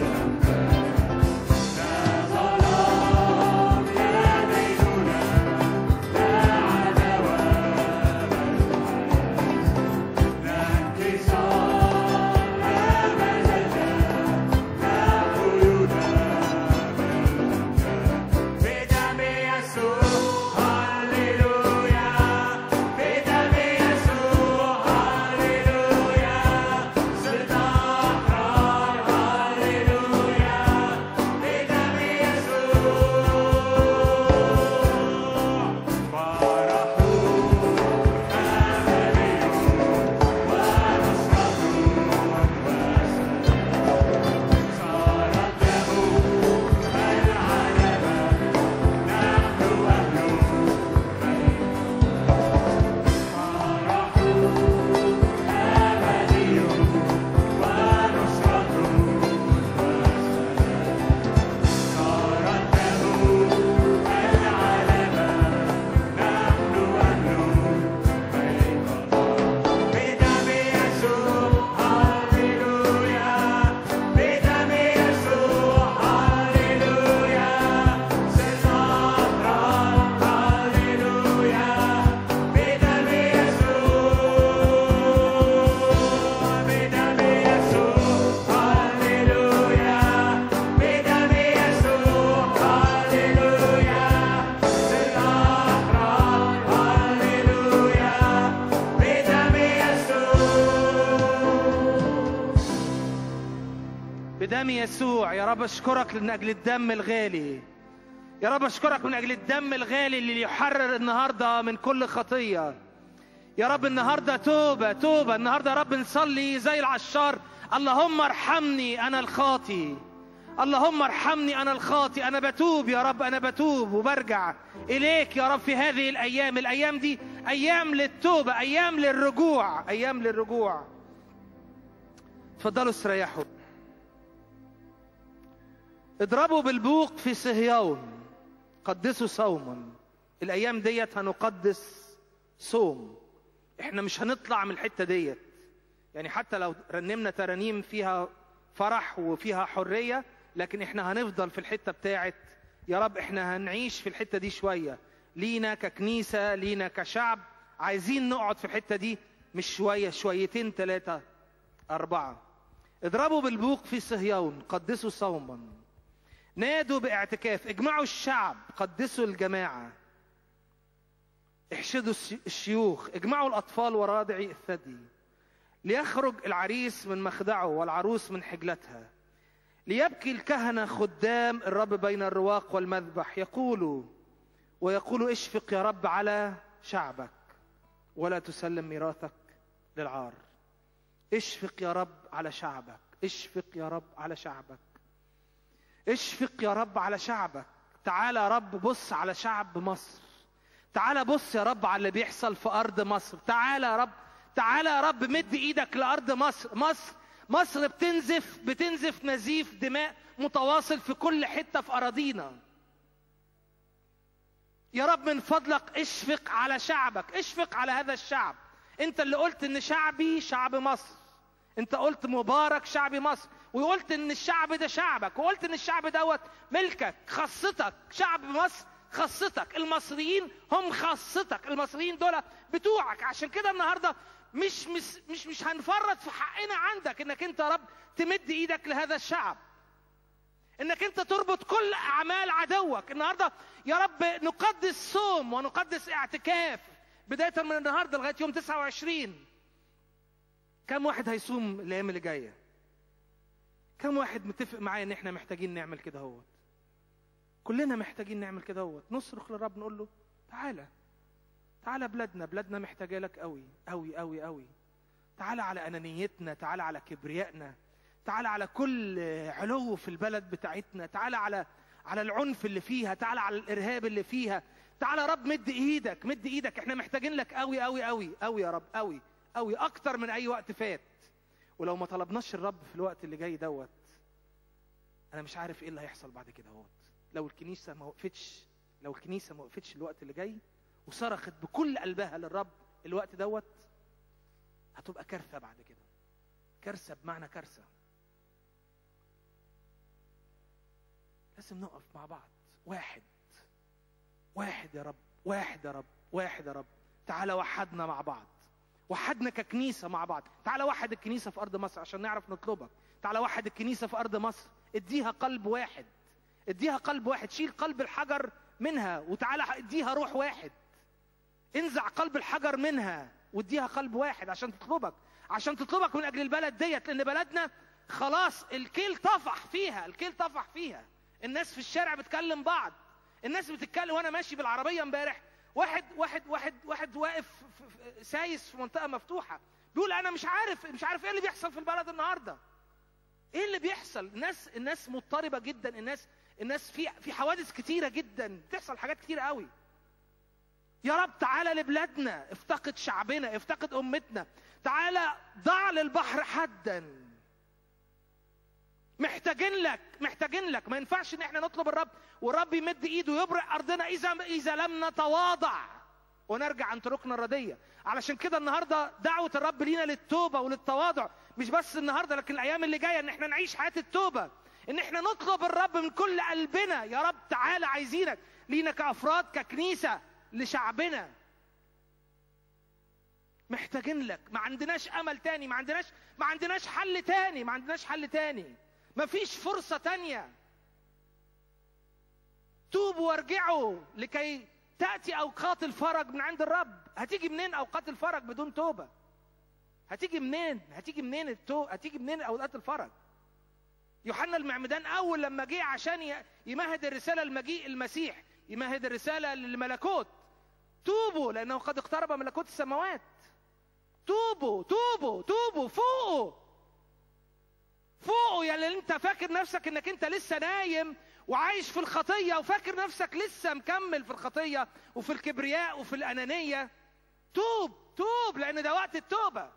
لا ظلام لا دينونة لا عداوة لا انكسار لا مذلة لا قيود بدم يسوع هللويا بدم يسوع هللويا صرنا أحرار هللويا بدم يسوع فرح أملي ونصرة وسلام صارت له العلامة نحن أهل فرح أملي ونصرة وسلام صارت له العلامة نحن أهل بيت بدم يسوع هللويا بدم يسوع هللويا صرنا أحرار هللويا بدم يسوع بدم يسوع هللويا بدم يسوع هللويا صرنا أحرار هللويا بدم يسوع بدم يسوع يا رب اشكرك من اجل الدم الغالي يا رب اشكرك من اجل الدم الغالي اللي يحرر النهارده من كل خطيه يا رب النهارده توبه توبه النهارده يا رب نصلي زي العشار اللهم ارحمني انا الخاطي اللهم ارحمني انا الخاطي انا بتوب يا رب انا بتوب وبرجع اليك يا رب في هذه الايام الايام دي ايام للتوبه ايام للرجوع ايام للرجوع اتفضلوا استريحوا اضربوا بالبوق في صهيون قدسوا صوما الايام ديت هنقدس صوم احنا مش هنطلع من الحته ديت يعني حتى لو رنمنا ترانيم فيها فرح وفيها حريه لكن احنا هنفضل في الحته بتاعت يا رب احنا هنعيش في الحته دي شويه لينا ككنيسه لينا كشعب عايزين نقعد في الحته دي مش شويه شويتين ثلاثه اربعه اضربوا بالبوق في صهيون قدسوا صوما نادوا باعتكاف اجمعوا الشعب قدسوا الجماعة احشدوا الش- الشيوخ اجمعوا الأطفال وراضعي الثدي ليخرج العريس من مخدعه والعروس من حجلتها ليبكي الكهنة خدام الرب بين الرواق والمذبح يقولوا ويقولوا اشفق يا رب على شعبك ولا تسلم ميراثك للعار اشفق يا رب على شعبك اشفق يا رب على شعبك اشفق يا رب على شعبك تعالى يا رب بص على شعب مصر تعالى بص يا رب على اللي بيحصل في ارض مصر تعالى يا رب تعالى يا رب مد ايدك لارض مصر مصر مصر بتنزف بتنزف نزيف دماء متواصل في كل حته في اراضينا يا رب من فضلك اشفق على شعبك اشفق على هذا الشعب انت اللي قلت ان شعبي شعب مصر انت قلت مبارك شعب مصر وقلت ان الشعب ده شعبك وقلت ان الشعب دوت ملكك خاصتك شعب مصر خاصتك المصريين هم خاصتك المصريين دول بتوعك عشان كده النهارده مش مش مش, مش هنفرط في حقنا عندك انك انت يا رب تمد ايدك لهذا الشعب انك انت تربط كل اعمال عدوك النهارده يا رب نقدس صوم ونقدس اعتكاف بدايه من النهارده لغايه يوم 29 كم واحد هيصوم الايام اللي جايه كم واحد متفق معايا ان احنا محتاجين نعمل كده هوت كلنا محتاجين نعمل كده هوت نصرخ للرب نقول له تعالى تعالى بلادنا بلادنا محتاجه لك قوي قوي قوي قوي تعالى على انانيتنا تعالى على كبريائنا تعالى على كل علو في البلد بتاعتنا تعالى على على العنف اللي فيها تعالى على الارهاب اللي فيها تعالى يا رب مد ايدك مد ايدك احنا محتاجين لك قوي قوي قوي قوي يا رب قوي قوي اكتر من اي وقت فات ولو ما طلبناش الرب في الوقت اللي جاي دوت انا مش عارف ايه اللي هيحصل بعد كده اهوت لو الكنيسه ما وقفتش لو الكنيسه ما وقفتش الوقت اللي جاي وصرخت بكل قلبها للرب الوقت دوت هتبقى كارثه بعد كده كارثه بمعنى كارثه لازم نقف مع بعض واحد واحد يا رب واحد يا رب واحد يا رب تعالى وحدنا مع بعض وحدنا ككنيسه مع بعض تعالى وحد الكنيسه في ارض مصر عشان نعرف نطلبك تعالى وحد الكنيسه في ارض مصر اديها قلب واحد اديها قلب واحد شيل قلب الحجر منها وتعالى اديها روح واحد انزع قلب الحجر منها واديها قلب واحد عشان تطلبك عشان تطلبك من اجل البلد ديت لان بلدنا خلاص الكيل طفح فيها الكيل طفح فيها الناس في الشارع بتكلم بعض الناس بتتكلم وانا ماشي بالعربيه امبارح واحد واحد واحد واحد واقف في- في- سايس في منطقه مفتوحه بيقول انا مش عارف مش عارف ايه اللي بيحصل في البلد النهارده ايه اللي بيحصل الناس الناس مضطربه جدا الناس الناس في في حوادث كتيره جدا بتحصل حاجات كتيره قوي يا رب تعالى لبلادنا افتقد شعبنا افتقد امتنا تعالى ضع للبحر حدا محتاجين لك محتاجين لك ما ينفعش ان احنا نطلب الرب والرب يمد ايده يبرق ارضنا اذا اذا لم نتواضع ونرجع عن طرقنا الرديه علشان كده النهارده دعوه الرب لينا للتوبه وللتواضع مش بس النهارده لكن الايام اللي جايه ان احنا نعيش حياه التوبه ان احنا نطلب الرب من كل قلبنا يا رب تعالى عايزينك لينا كافراد ككنيسه لشعبنا محتاجين لك ما عندناش امل تاني ما عندناش ما عندناش حل تاني ما عندناش حل تاني ما فيش فرصة تانية توبوا وارجعوا لكي تأتي أوقات الفرج من عند الرب هتيجي منين أوقات الفرج بدون توبة هتيجي منين هتيجي منين التو... هتيجي منين أوقات الفرج يوحنا المعمدان أول لما جه عشان ي- يمهد الرسالة لمجيء المسيح يمهد الرسالة للملكوت توبوا لأنه قد اقترب ملكوت السماوات توبوا توبوا توبوا فوقوا فوقه يا اللي انت فاكر نفسك انك انت لسه نايم وعايش في الخطية وفاكر نفسك لسه مكمل في الخطية وفي الكبرياء وفي الأنانية توب توب لأن ده وقت التوبة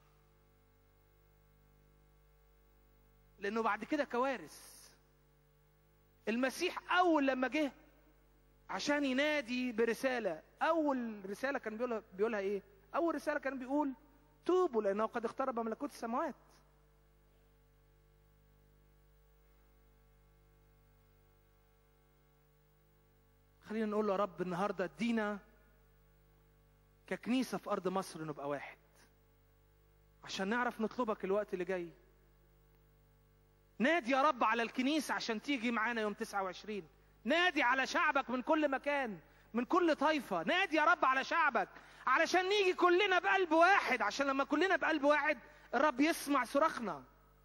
لأنه بعد كده كوارث المسيح أول لما جه عشان ينادي برسالة أول رسالة كان بيقولها, بيقولها إيه؟ أول رسالة كان بيقول توبوا لأنه قد اقترب ملكوت السماوات خلينا نقول له يا رب النهارده ادينا ككنيسه في ارض مصر نبقى واحد عشان نعرف نطلبك الوقت اللي جاي نادي يا رب على الكنيسه عشان تيجي معانا يوم 29 نادي على شعبك من كل مكان من كل طائفه نادي يا رب على شعبك علشان نيجي كلنا بقلب واحد عشان لما كلنا بقلب واحد الرب يسمع صراخنا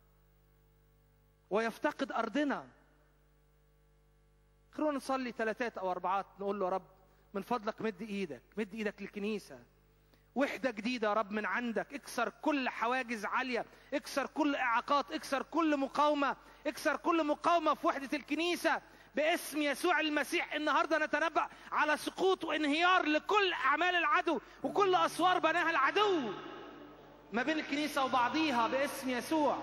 ويفتقد ارضنا خلونا نصلي ثلاثات او اربعات نقول له يا رب من فضلك مد ايدك مد ايدك للكنيسه وحده جديده يا رب من عندك اكسر كل حواجز عاليه اكسر كل اعاقات اكسر كل مقاومه اكسر كل مقاومه في وحده الكنيسه باسم يسوع المسيح النهارده نتنبأ على سقوط وانهيار لكل اعمال العدو وكل اسوار بناها العدو ما بين الكنيسه وبعضيها باسم يسوع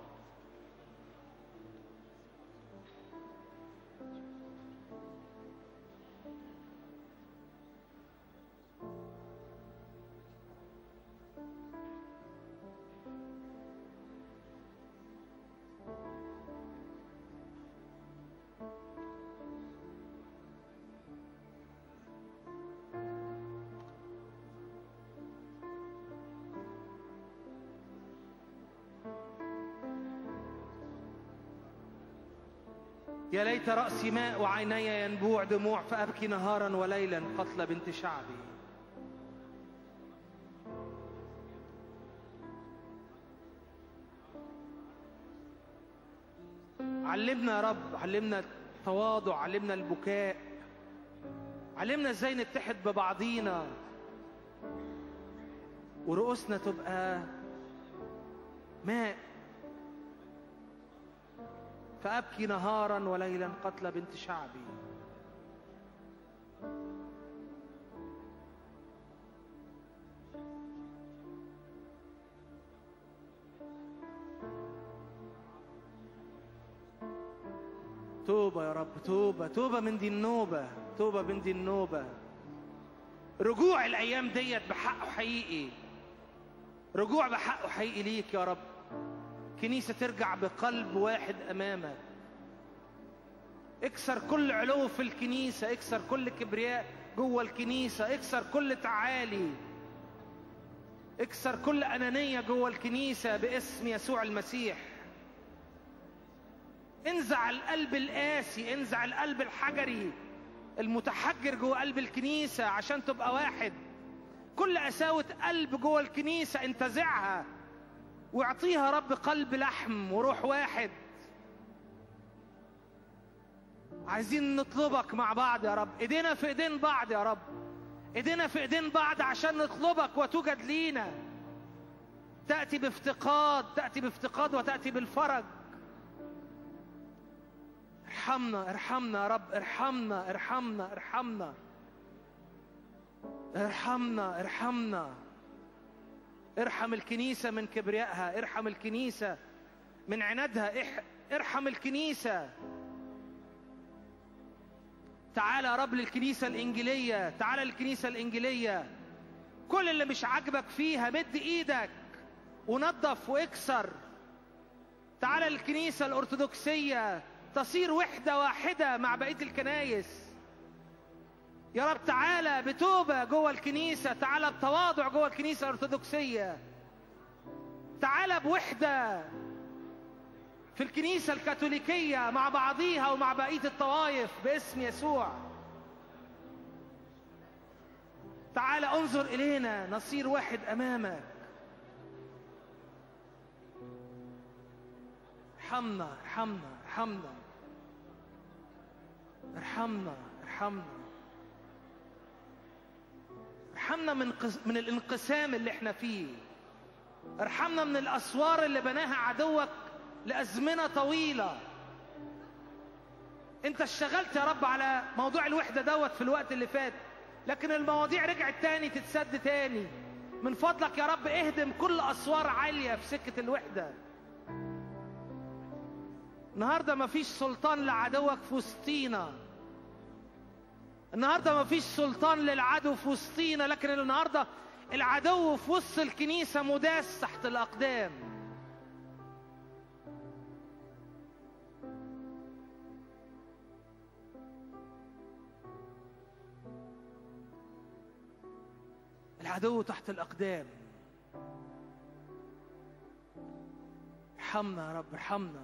يا ليت رأسي ماء وعيني ينبوع دموع فأبكي نهارا وليلا قتل بنت شعبي علمنا يا رب علمنا التواضع علمنا البكاء علمنا ازاي نتحد ببعضينا ورؤوسنا تبقى ماء فأبكي نهارا وليلا قتل بنت شعبي توبة يا رب توبة توبة من دي النوبة توبة من دي النوبة رجوع الأيام ديت بحقه حقيقي رجوع بحقه حقيقي ليك يا رب كنيسة ترجع بقلب واحد أمامك اكسر كل علو في الكنيسة اكسر كل كبرياء جوه الكنيسة اكسر كل تعالي اكسر كل أنانية جوه الكنيسة باسم يسوع المسيح انزع القلب القاسي انزع القلب الحجري المتحجر جوه قلب الكنيسة عشان تبقى واحد كل قساوة قلب جوه الكنيسة انتزعها واعطيها رب قلب لحم وروح واحد عايزين نطلبك مع بعض يا رب ايدينا في ايدين بعض يا رب ايدينا في ايدين بعض عشان نطلبك وتوجد لينا تأتي بافتقاد تأتي بافتقاد وتأتي بالفرج ارحمنا ارحمنا يا رب ارحمنا ارحمنا ارحمنا ارحمنا ارحمنا ارحم الكنيسة من كبريائها ارحم الكنيسة من عنادها اح- ارحم الكنيسة تعال يا رب للكنيسة الإنجيلية تعال للكنيسة الإنجيلية كل اللي مش عاجبك فيها مد إيدك ونظف واكسر تعال للكنيسة الأرثوذكسية تصير وحدة واحدة مع بقية الكنايس يا رب تعالى بتوبة جوه الكنيسة تعالى بتواضع جوه الكنيسة الأرثوذكسية تعالى بوحدة في الكنيسة الكاثوليكية مع بعضيها ومع بقية الطوائف باسم يسوع تعالى انظر إلينا نصير واحد أمامك ارحمنا ارحمنا ارحمنا ارحمنا ارحمنا ارحمنا من قس... من الانقسام اللي احنا فيه ارحمنا من الاسوار اللي بناها عدوك لازمنه طويله انت اشتغلت يا رب على موضوع الوحده دوت في الوقت اللي فات لكن المواضيع رجعت تاني تتسد تاني من فضلك يا رب اهدم كل اسوار عاليه في سكه الوحده النهارده مفيش سلطان لعدوك في وسطينا النهارده مفيش سلطان للعدو في وسطينا لكن النهارده العدو في وسط الكنيسه مداس تحت الاقدام العدو تحت الاقدام ارحمنا يا رب ارحمنا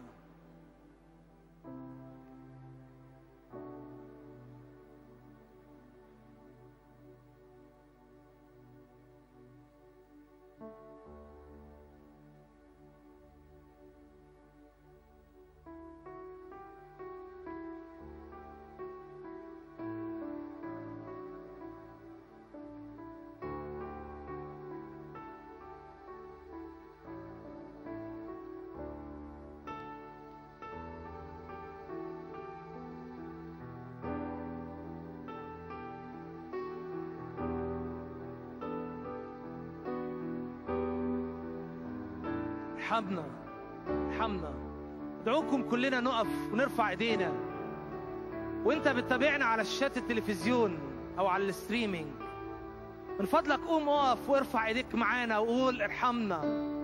ارحمنا ارحمنا ادعوكم كلنا نقف ونرفع ايدينا وانت بتتابعنا على شاشات التلفزيون او على الستريمينج من فضلك قوم اقف وارفع ايديك معانا وقول ارحمنا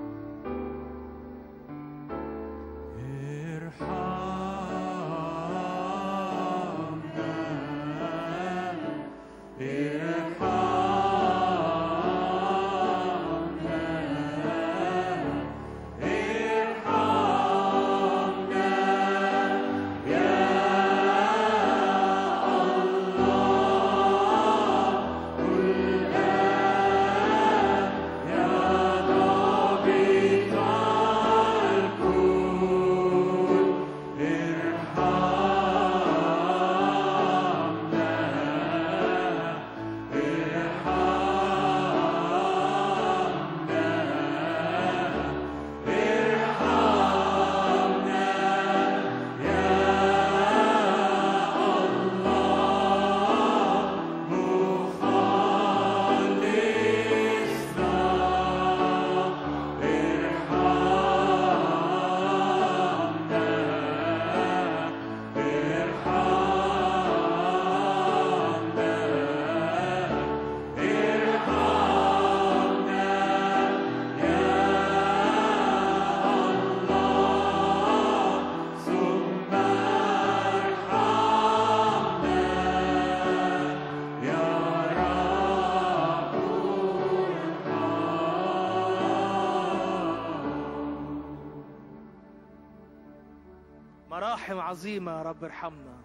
مراحم عظيمة يا رب ارحمنا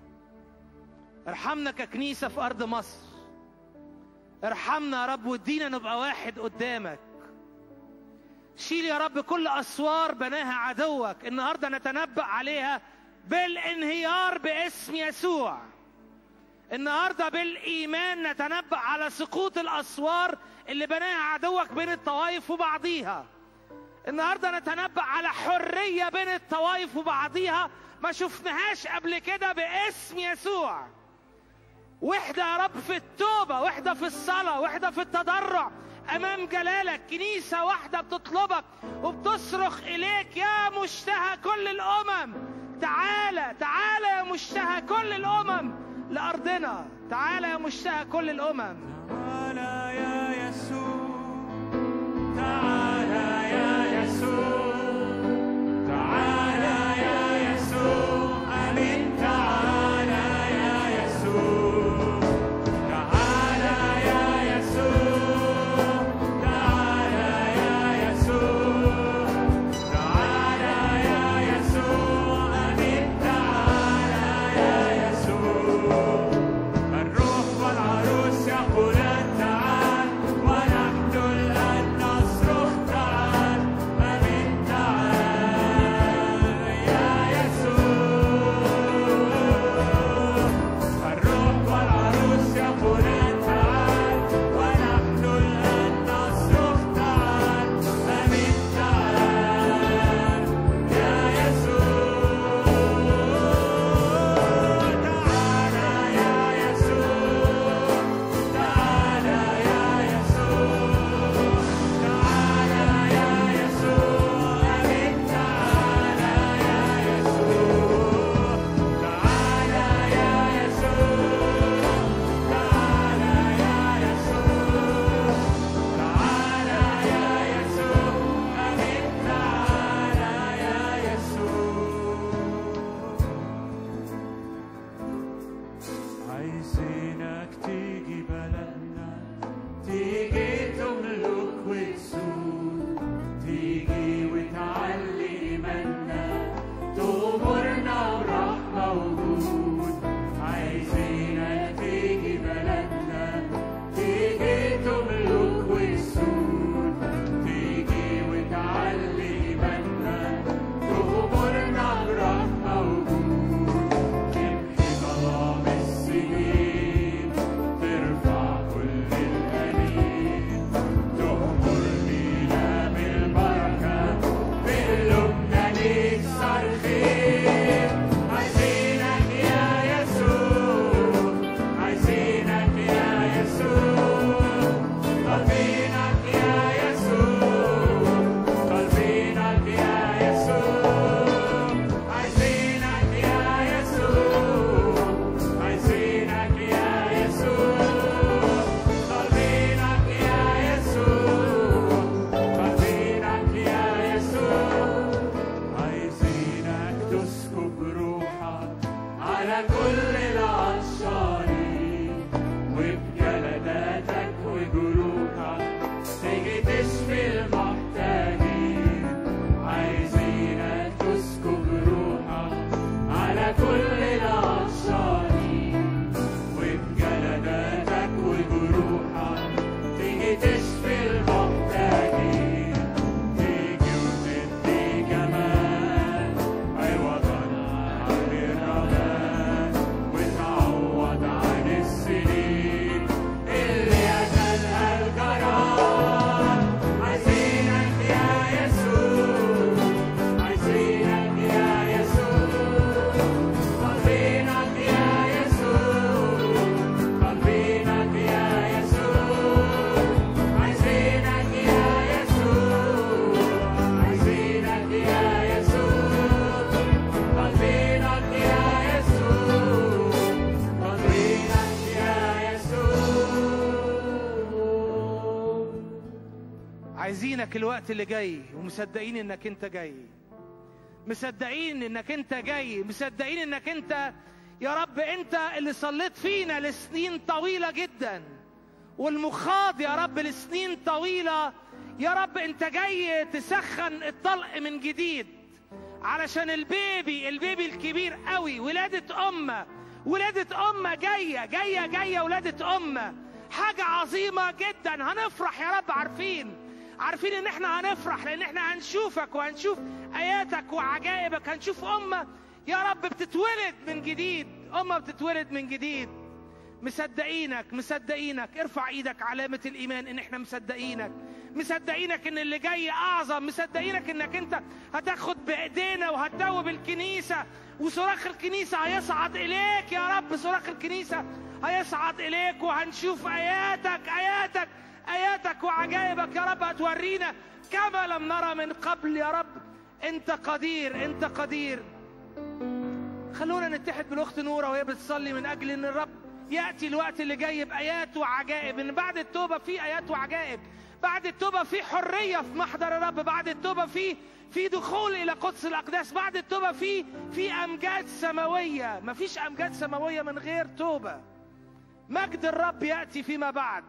ارحمنا ككنيسة في أرض مصر ارحمنا يا رب وادينا نبقى واحد قدامك شيل يا رب كل أسوار بناها عدوك النهاردة نتنبأ عليها بالانهيار باسم يسوع النهارده بالايمان نتنبأ على سقوط الاسوار اللي بناها عدوك بين الطوائف وبعضيها النهارده نتنبأ على حريه بين الطوائف وبعضيها ما شفناهاش قبل كده باسم يسوع وحده يا رب في التوبه وحده في الصلاه وحده في التضرع امام جلالك كنيسه واحده بتطلبك وبتصرخ اليك يا مشتهى كل الامم تعالى تعالى يا مشتهى كل الامم لارضنا تعالى يا مشتهى كل الامم تعالى يا يسوع تعالى يا يسوع تعالى يا يسوع آمين تعالى يا يسوع تعالى يا يسوع تعالى يا يسوع تعالى يا يسوع آمين تعالى يا يسوع الروح والعروس يقولان تعال ونحن الآن نصرخ تعال أمين تعال يا يسوع الروح والعروس يقولان تعال ونحن الآن نصرخ تعال أمين تعال يا يسوع تعالى يا يسوع تعالى يا يسوع تعالى يا يسوع أمين تعالى يا يسوع تعالى يا يسوع تعالى يا يسوع تعالى يا يسوع أمين تعالى يا يسوع عايزينك تيجي بلدنا تيجي تملك وتسود تيجي وتعلي إيماننا تغمرنا ورحمة وجود عايزينك تيجي بلدنا تيجي تملك وتسود تيجي وتعلي إيماننا تغمرنا برحمة وجود تمحي ظلام السنين ترفع كل الأنين عايزينك الوقت اللي جاي ومصدقين انك انت جاي مصدقين انك انت جاي مصدقين انك انت يا رب انت اللي صليت فينا لسنين طويلة جدا والمخاض يا رب لسنين طويلة يا رب انت جاي تسخن الطلق من جديد علشان البيبي البيبي الكبير قوي ولادة أمة ولادة أمة جاية جاية جاية ولادة أمة حاجة عظيمة جدا هنفرح يا رب عارفين عارفين ان احنا هنفرح لان احنا هنشوفك وهنشوف اياتك وعجائبك هنشوف امه يا رب بتتولد من جديد امه بتتولد من جديد مصدقينك مصدقينك ارفع ايدك علامه الايمان ان احنا مصدقينك مصدقينك ان اللي جاي اعظم مصدقينك انك انت هتاخد بايدينا وهتدوب الكنيسه وصراخ الكنيسه هيصعد اليك يا رب صراخ الكنيسه هيصعد اليك وهنشوف اياتك اياتك اياتك وعجائبك يا رب هتورينا كما لم نرى من قبل يا رب انت قدير انت قدير خلونا نتحد بالاخت نوره وهي بتصلي من اجل ان الرب ياتي الوقت اللي جاي بايات وعجائب ان بعد التوبه في ايات وعجائب بعد التوبه في حريه في محضر الرب بعد التوبه في في دخول الى قدس الاقداس بعد التوبه في في امجاد سماويه مفيش امجاد سماويه من غير توبه مجد الرب ياتي فيما بعد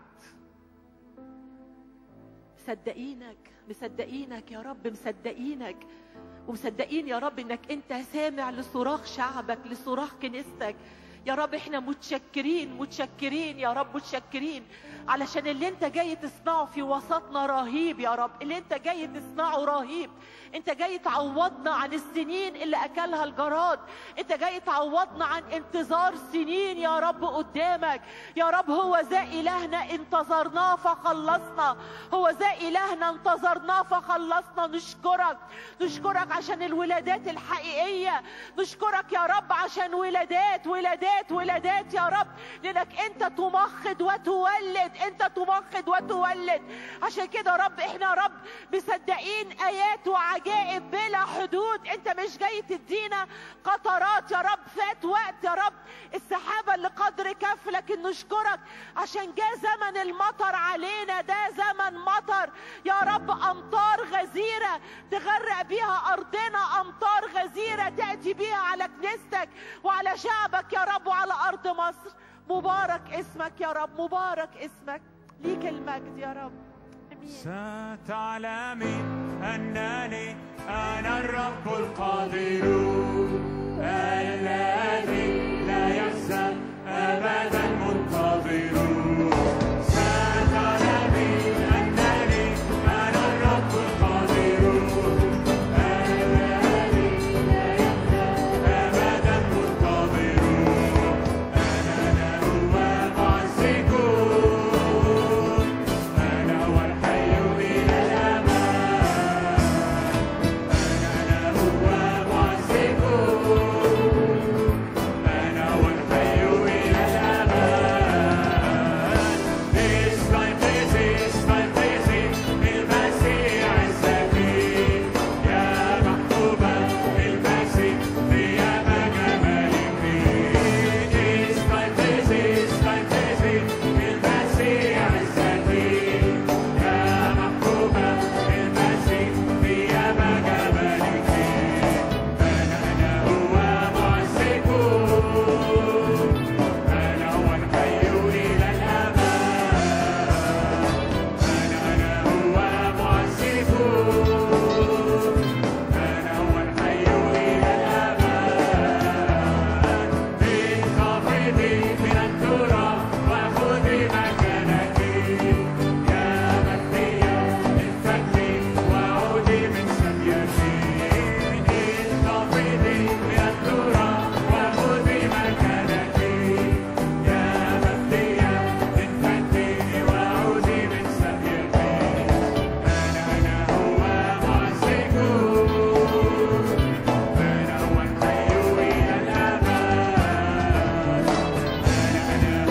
مصدقينك مصدقينك يا رب مصدقينك ومصدقين يا رب انك انت سامع لصراخ شعبك لصراخ كنيستك يا رب احنا متشكرين متشكرين يا رب متشكرين علشان اللي انت جاي تصنعه في وسطنا رهيب يا رب اللي انت جاي تصنعه رهيب انت جاي تعوضنا عن السنين اللي اكلها الجراد انت جاي تعوضنا عن انتظار سنين يا رب قدامك يا رب هو ذا الهنا انتظرناه فخلصنا هو ذا الهنا انتظرناه فخلصنا نشكرك نشكرك عشان الولادات الحقيقيه نشكرك يا رب عشان ولادات ولادات ولادات يا رب لانك انت تمخض وتولد انت تمخض وتولد عشان كده يا رب احنا يا رب مصدقين ايات وعجائب بلا حدود انت مش جاي تدينا قطرات يا رب فات وقت يا رب السحابه اللي قدر كف لكن نشكرك عشان جاء زمن المطر علينا ده زمن مطر يا رب امطار غزيره تغرق بيها ارضنا امطار غزيره تاتي بيها على كنيستك وعلى شعبك يا رب وعلى ارض مصر مبارك اسمك يا رب مبارك اسمك ليك المجد يا رب امين ستعلمي أنني أنا الرب القادر الذي لا يخزى أبدا منتظر ستعلمي أنني أنا الرب القادر الذي لا يخزى أبدا منتظر أنا هو معزك أنا هو الحي إلى الأبد أنا هو معزك أنا هو الحي إلى الأبد This life is this life is المسيح الزكي يا محبوبة المسيح في أما جمالك This life is this life is المسيح الزكي يا محبوبة المسيح في أما جمالك أنا أنا هو معزك أنا هو الحي إلى الأبد أنا أنا هو معزك أنا هو الحي إلى الأبد انقبضي من التراب وخذي مكانك يا مكية انفتي وعودي من سبيتي انقبضي من التراب وخذي مكانك يا مكية انفتي وعودي من سبيتي أنا أنا هو معزك أنا هو الحي إلى الأبد أنا أنا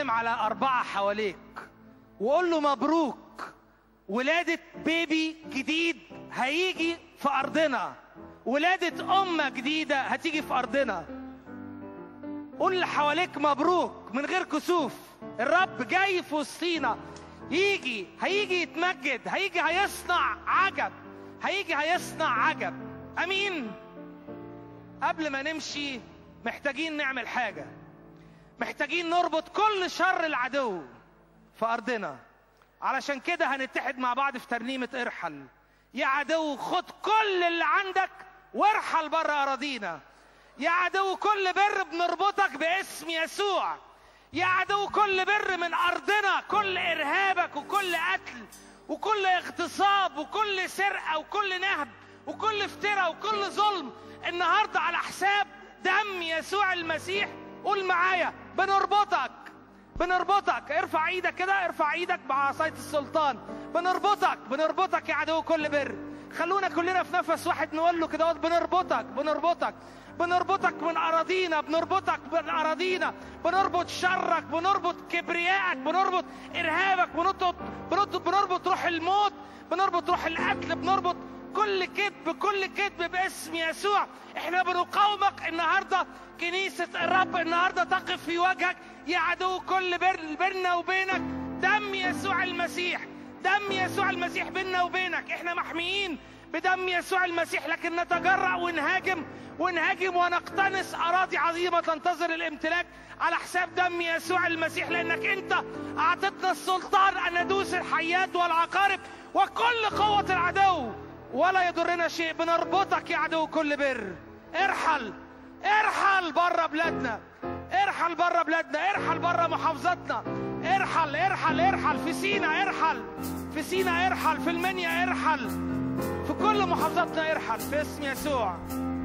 سلم على أربعة حواليك وقول له مبروك ولادة بيبي جديد هيجي في أرضنا ولادة أمة جديدة هتيجي في أرضنا قول اللي حواليك مبروك من غير كسوف الرب جاي في وسطينا يجي هيجي يتمجد هيجي هيصنع عجب هيجي هيصنع عجب امين قبل ما نمشي محتاجين نعمل حاجه محتاجين نربط كل شر العدو في ارضنا علشان كده هنتحد مع بعض في ترنيمه ارحل يا عدو خد كل اللي عندك وارحل بره اراضينا يا عدو كل بر بنربطك باسم يسوع يا عدو كل بر من ارضنا كل ارهابك وكل قتل وكل اغتصاب وكل سرقه وكل نهب وكل افتراء وكل ظلم النهارده على حساب دم يسوع المسيح قول معايا بنربطك بنربطك ارفع ايدك كده ارفع ايدك مع عصايه السلطان بنربطك بنربطك يا عدو كل بر خلونا كلنا في نفس واحد نقول له كده بنربطك بنربطك بنربطك من اراضينا بنربطك من اراضينا بنربط شرك بنربط كبريائك بنربط ارهابك بنربط بنربط بنربط روح الموت بنربط روح القتل بنربط كل كذب كل كذب باسم يسوع احنا بنقاومك النهارده كنيسه الرب النهارده تقف في وجهك يا عدو كل بر بيننا وبينك دم يسوع المسيح دم يسوع المسيح بيننا وبينك احنا محميين بدم يسوع المسيح لكن نتجرأ ونهاجم ونهاجم ونقتنص أراضي عظيمة تنتظر الامتلاك على حساب دم يسوع المسيح لأنك أنت أعطتنا السلطان أن ندوس الحيات والعقارب وكل قوة العدو ولا يضرنا شيء بنربطك يا عدو كل بر ارحل ارحل بره بلادنا ارحل بره بلادنا ارحل بره محافظتنا ارحل ارحل ارحل في سينا ارحل في سينا ارحل في المنيا ارحل في كل محافظاتنا ارحل في اسم يسوع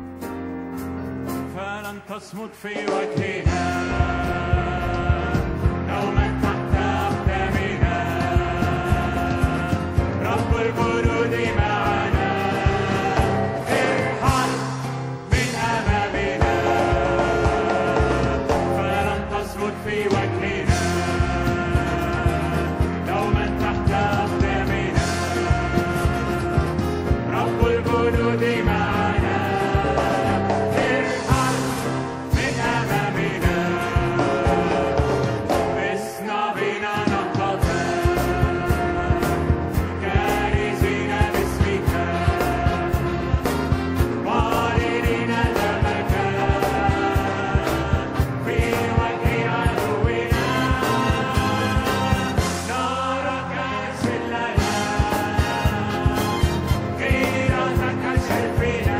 فلن تصمت في وجهنا دوما تحت أقدامنا رب الجنود معنا ارحل من أمامنا فلن تصمت في وجهنا دوما تحت أقدامنا رب الجنود معنا ارحل من أمامنا اصنع بنا نهضة كارزين باسمك معلنين دمك في وجه عدونا نارك سلنا غيرتك شرفنا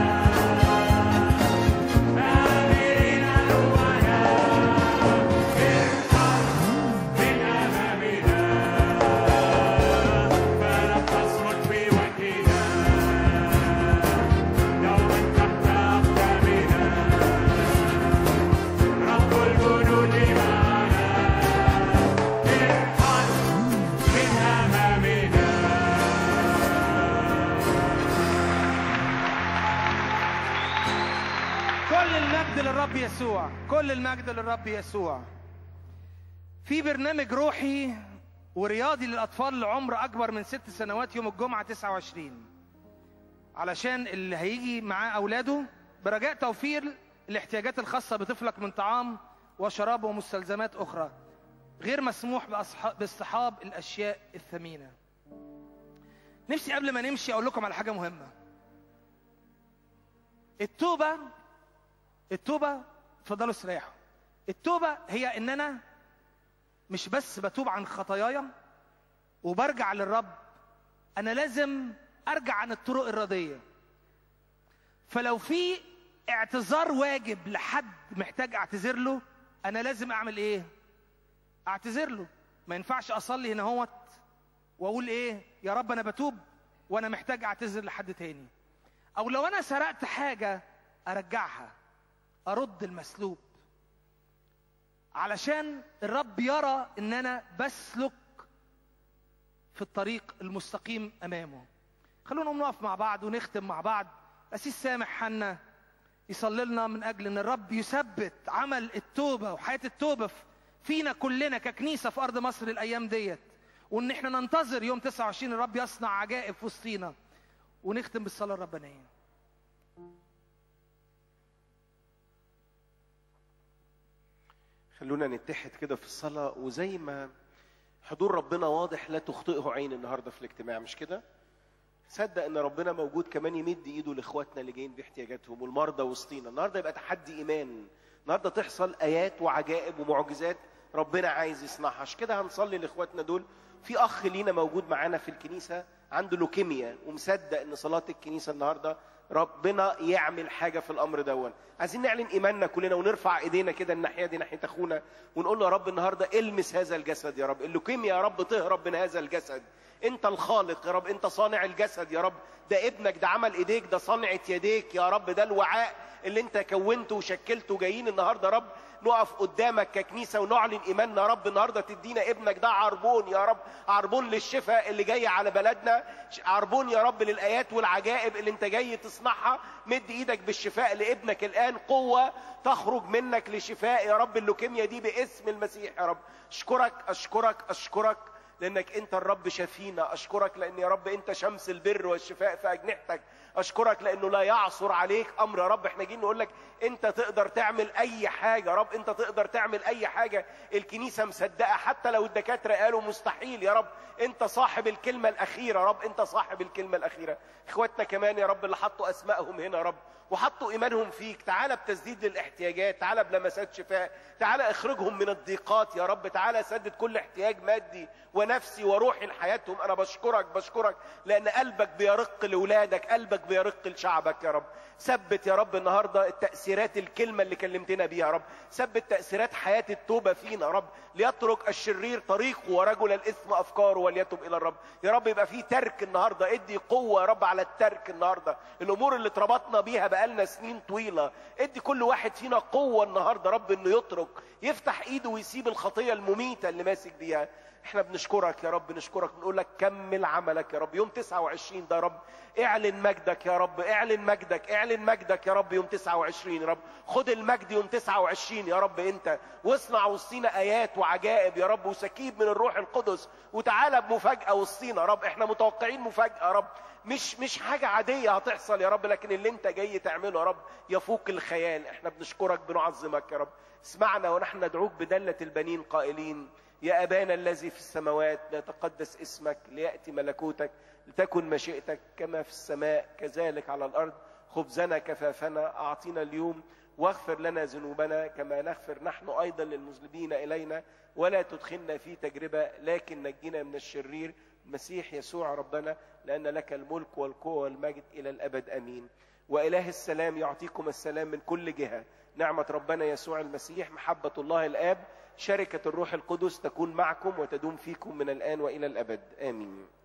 آمرين نوانا ارحل من أمامنا فلا تصمت في وجهنا يوما تحت أقدامنا رب الجنود معنا ارحل من أمامنا كل المجد للرب يسوع كل المجد للرب يسوع في برنامج روحي ورياضي للأطفال لعمر أكبر من ست سنوات يوم الجمعة 29 علشان اللي هيجي معاه أولاده برجاء توفير الاحتياجات الخاصة بطفلك من طعام وشراب ومستلزمات أخرى غير مسموح بأصح- باصطحاب الأشياء الثمينة نفسي قبل ما نمشي أقول لكم على حاجة مهمة التوبة التوبة اتفضلوا استريحوا التوبة هي ان انا مش بس بتوب عن خطاياي وبرجع للرب انا لازم ارجع عن الطرق الردية فلو في اعتذار واجب لحد محتاج اعتذر له انا لازم اعمل ايه اعتذر له ما ينفعش اصلي هنا هوت واقول ايه يا رب انا بتوب وانا محتاج اعتذر لحد تاني او لو انا سرقت حاجة ارجعها ارد المسلوب علشان الرب يرى ان انا بسلك في الطريق المستقيم امامه خلونا نقوم نقف مع بعض ونختم مع بعض اسيس سامح حنا يصلي لنا من اجل ان الرب يثبت عمل التوبه وحياه التوبه في- فينا كلنا ككنيسه في ارض مصر الايام ديت وان احنا ننتظر يوم 29 الرب يصنع عجائب في وسطينا ونختم بالصلاه الربانيه خلونا نتحد كده في الصلاة وزي ما حضور ربنا واضح لا تخطئه عين النهارده في الاجتماع مش كده؟ صدق ان ربنا موجود كمان يمد ايده لاخواتنا اللي جايين باحتياجاتهم والمرضى وسطينا، النهارده يبقى تحدي ايمان، النهارده تحصل ايات وعجائب ومعجزات ربنا عايز يصنعها، عشان كده هنصلي لاخواتنا دول، في اخ لينا موجود معانا في الكنيسه عنده لوكيميا ومصدق ان صلاه الكنيسه النهارده ربنا يعمل حاجه في الامر دون عايزين نعلن ايماننا كلنا ونرفع ايدينا كده الناحيه دي ناحيه اخونا ونقول له يا رب النهارده المس هذا الجسد يا رب اللوكيميا يا رب تهرب من هذا الجسد انت الخالق يا رب انت صانع الجسد يا رب ده ابنك ده عمل ايديك ده صنعة يديك يا رب ده الوعاء اللي انت كونته وشكلته جايين النهارده يا رب نقف قدامك ككنيسه ونعلن ايماننا يا رب النهارده تدينا ابنك ده عربون يا رب عربون للشفاء اللي جاي على بلدنا عربون يا رب للايات والعجائب اللي انت جاي تصنعها مد ايدك بالشفاء لابنك الان قوه تخرج منك لشفاء يا رب اللوكيميا دي باسم المسيح يا رب اشكرك اشكرك اشكرك لانك انت الرب شفينا اشكرك لان يا رب انت شمس البر والشفاء في اجنحتك اشكرك لانه لا يعصر عليك امر يا رب احنا جايين نقول لك انت تقدر تعمل اي حاجه يا رب انت تقدر تعمل اي حاجه الكنيسه مصدقه حتى لو الدكاتره قالوا مستحيل يا رب انت صاحب الكلمه الاخيره يا رب انت صاحب الكلمه الاخيره اخواتنا كمان يا رب اللي حطوا اسمائهم هنا يا رب وحطوا ايمانهم فيك تعالى بتسديد للاحتياجات تعالى بلمسات شفاء تعالى اخرجهم من الضيقات يا رب تعالى سدد كل احتياج مادي ونفسي وروحي لحياتهم انا بشكرك بشكرك لان قلبك بيرق لاولادك قلبك بيرق لشعبك يا رب ثبت يا رب النهارده التاثيرات الكلمه اللي كلمتنا بيها يا رب ثبت تاثيرات حياه التوبه فينا يا رب ليترك الشرير طريقه ورجل الاثم افكاره وليتب الى الرب يا رب يبقى في ترك النهارده ادي قوه يا رب على الترك النهارده الامور اللي اتربطنا بيها بقالنا سنين طويله ادي كل واحد فينا قوه النهارده رب انه يترك يفتح ايده ويسيب الخطيه المميته اللي ماسك بيها احنا بنشكرك يا رب نشكرك بنقول لك كمل عملك يا رب يوم 29 ده يا رب اعلن مجدك يا رب اعلن مجدك اعلن مجدك يا رب يوم 29 يا رب خد المجد يوم 29 يا رب انت واصنع وسطينا ايات وعجائب يا رب وسكيب من الروح القدس وتعالى بمفاجاه وسطينا يا رب احنا متوقعين مفاجاه يا رب مش مش حاجة عادية هتحصل يا رب لكن اللي انت جاي تعمله يا رب يفوق الخيال احنا بنشكرك بنعظمك يا رب اسمعنا ونحن ندعوك بدلة البنين قائلين يا أبانا الذي في السماوات ليتقدس اسمك ليأتي ملكوتك لتكن مشيئتك كما في السماء كذلك على الأرض خبزنا كفافنا أعطينا اليوم واغفر لنا ذنوبنا كما نغفر نحن أيضا للمذنبين إلينا ولا تدخلنا في تجربة لكن نجينا من الشرير المسيح يسوع ربنا لأن لك الملك والقوة والمجد إلى الأبد أمين وإله السلام يعطيكم السلام من كل جهة نعمة ربنا يسوع المسيح محبة الله الآب شركة الروح القدس تكون معكم وتدوم فيكم من الآن وإلى الأبد آمين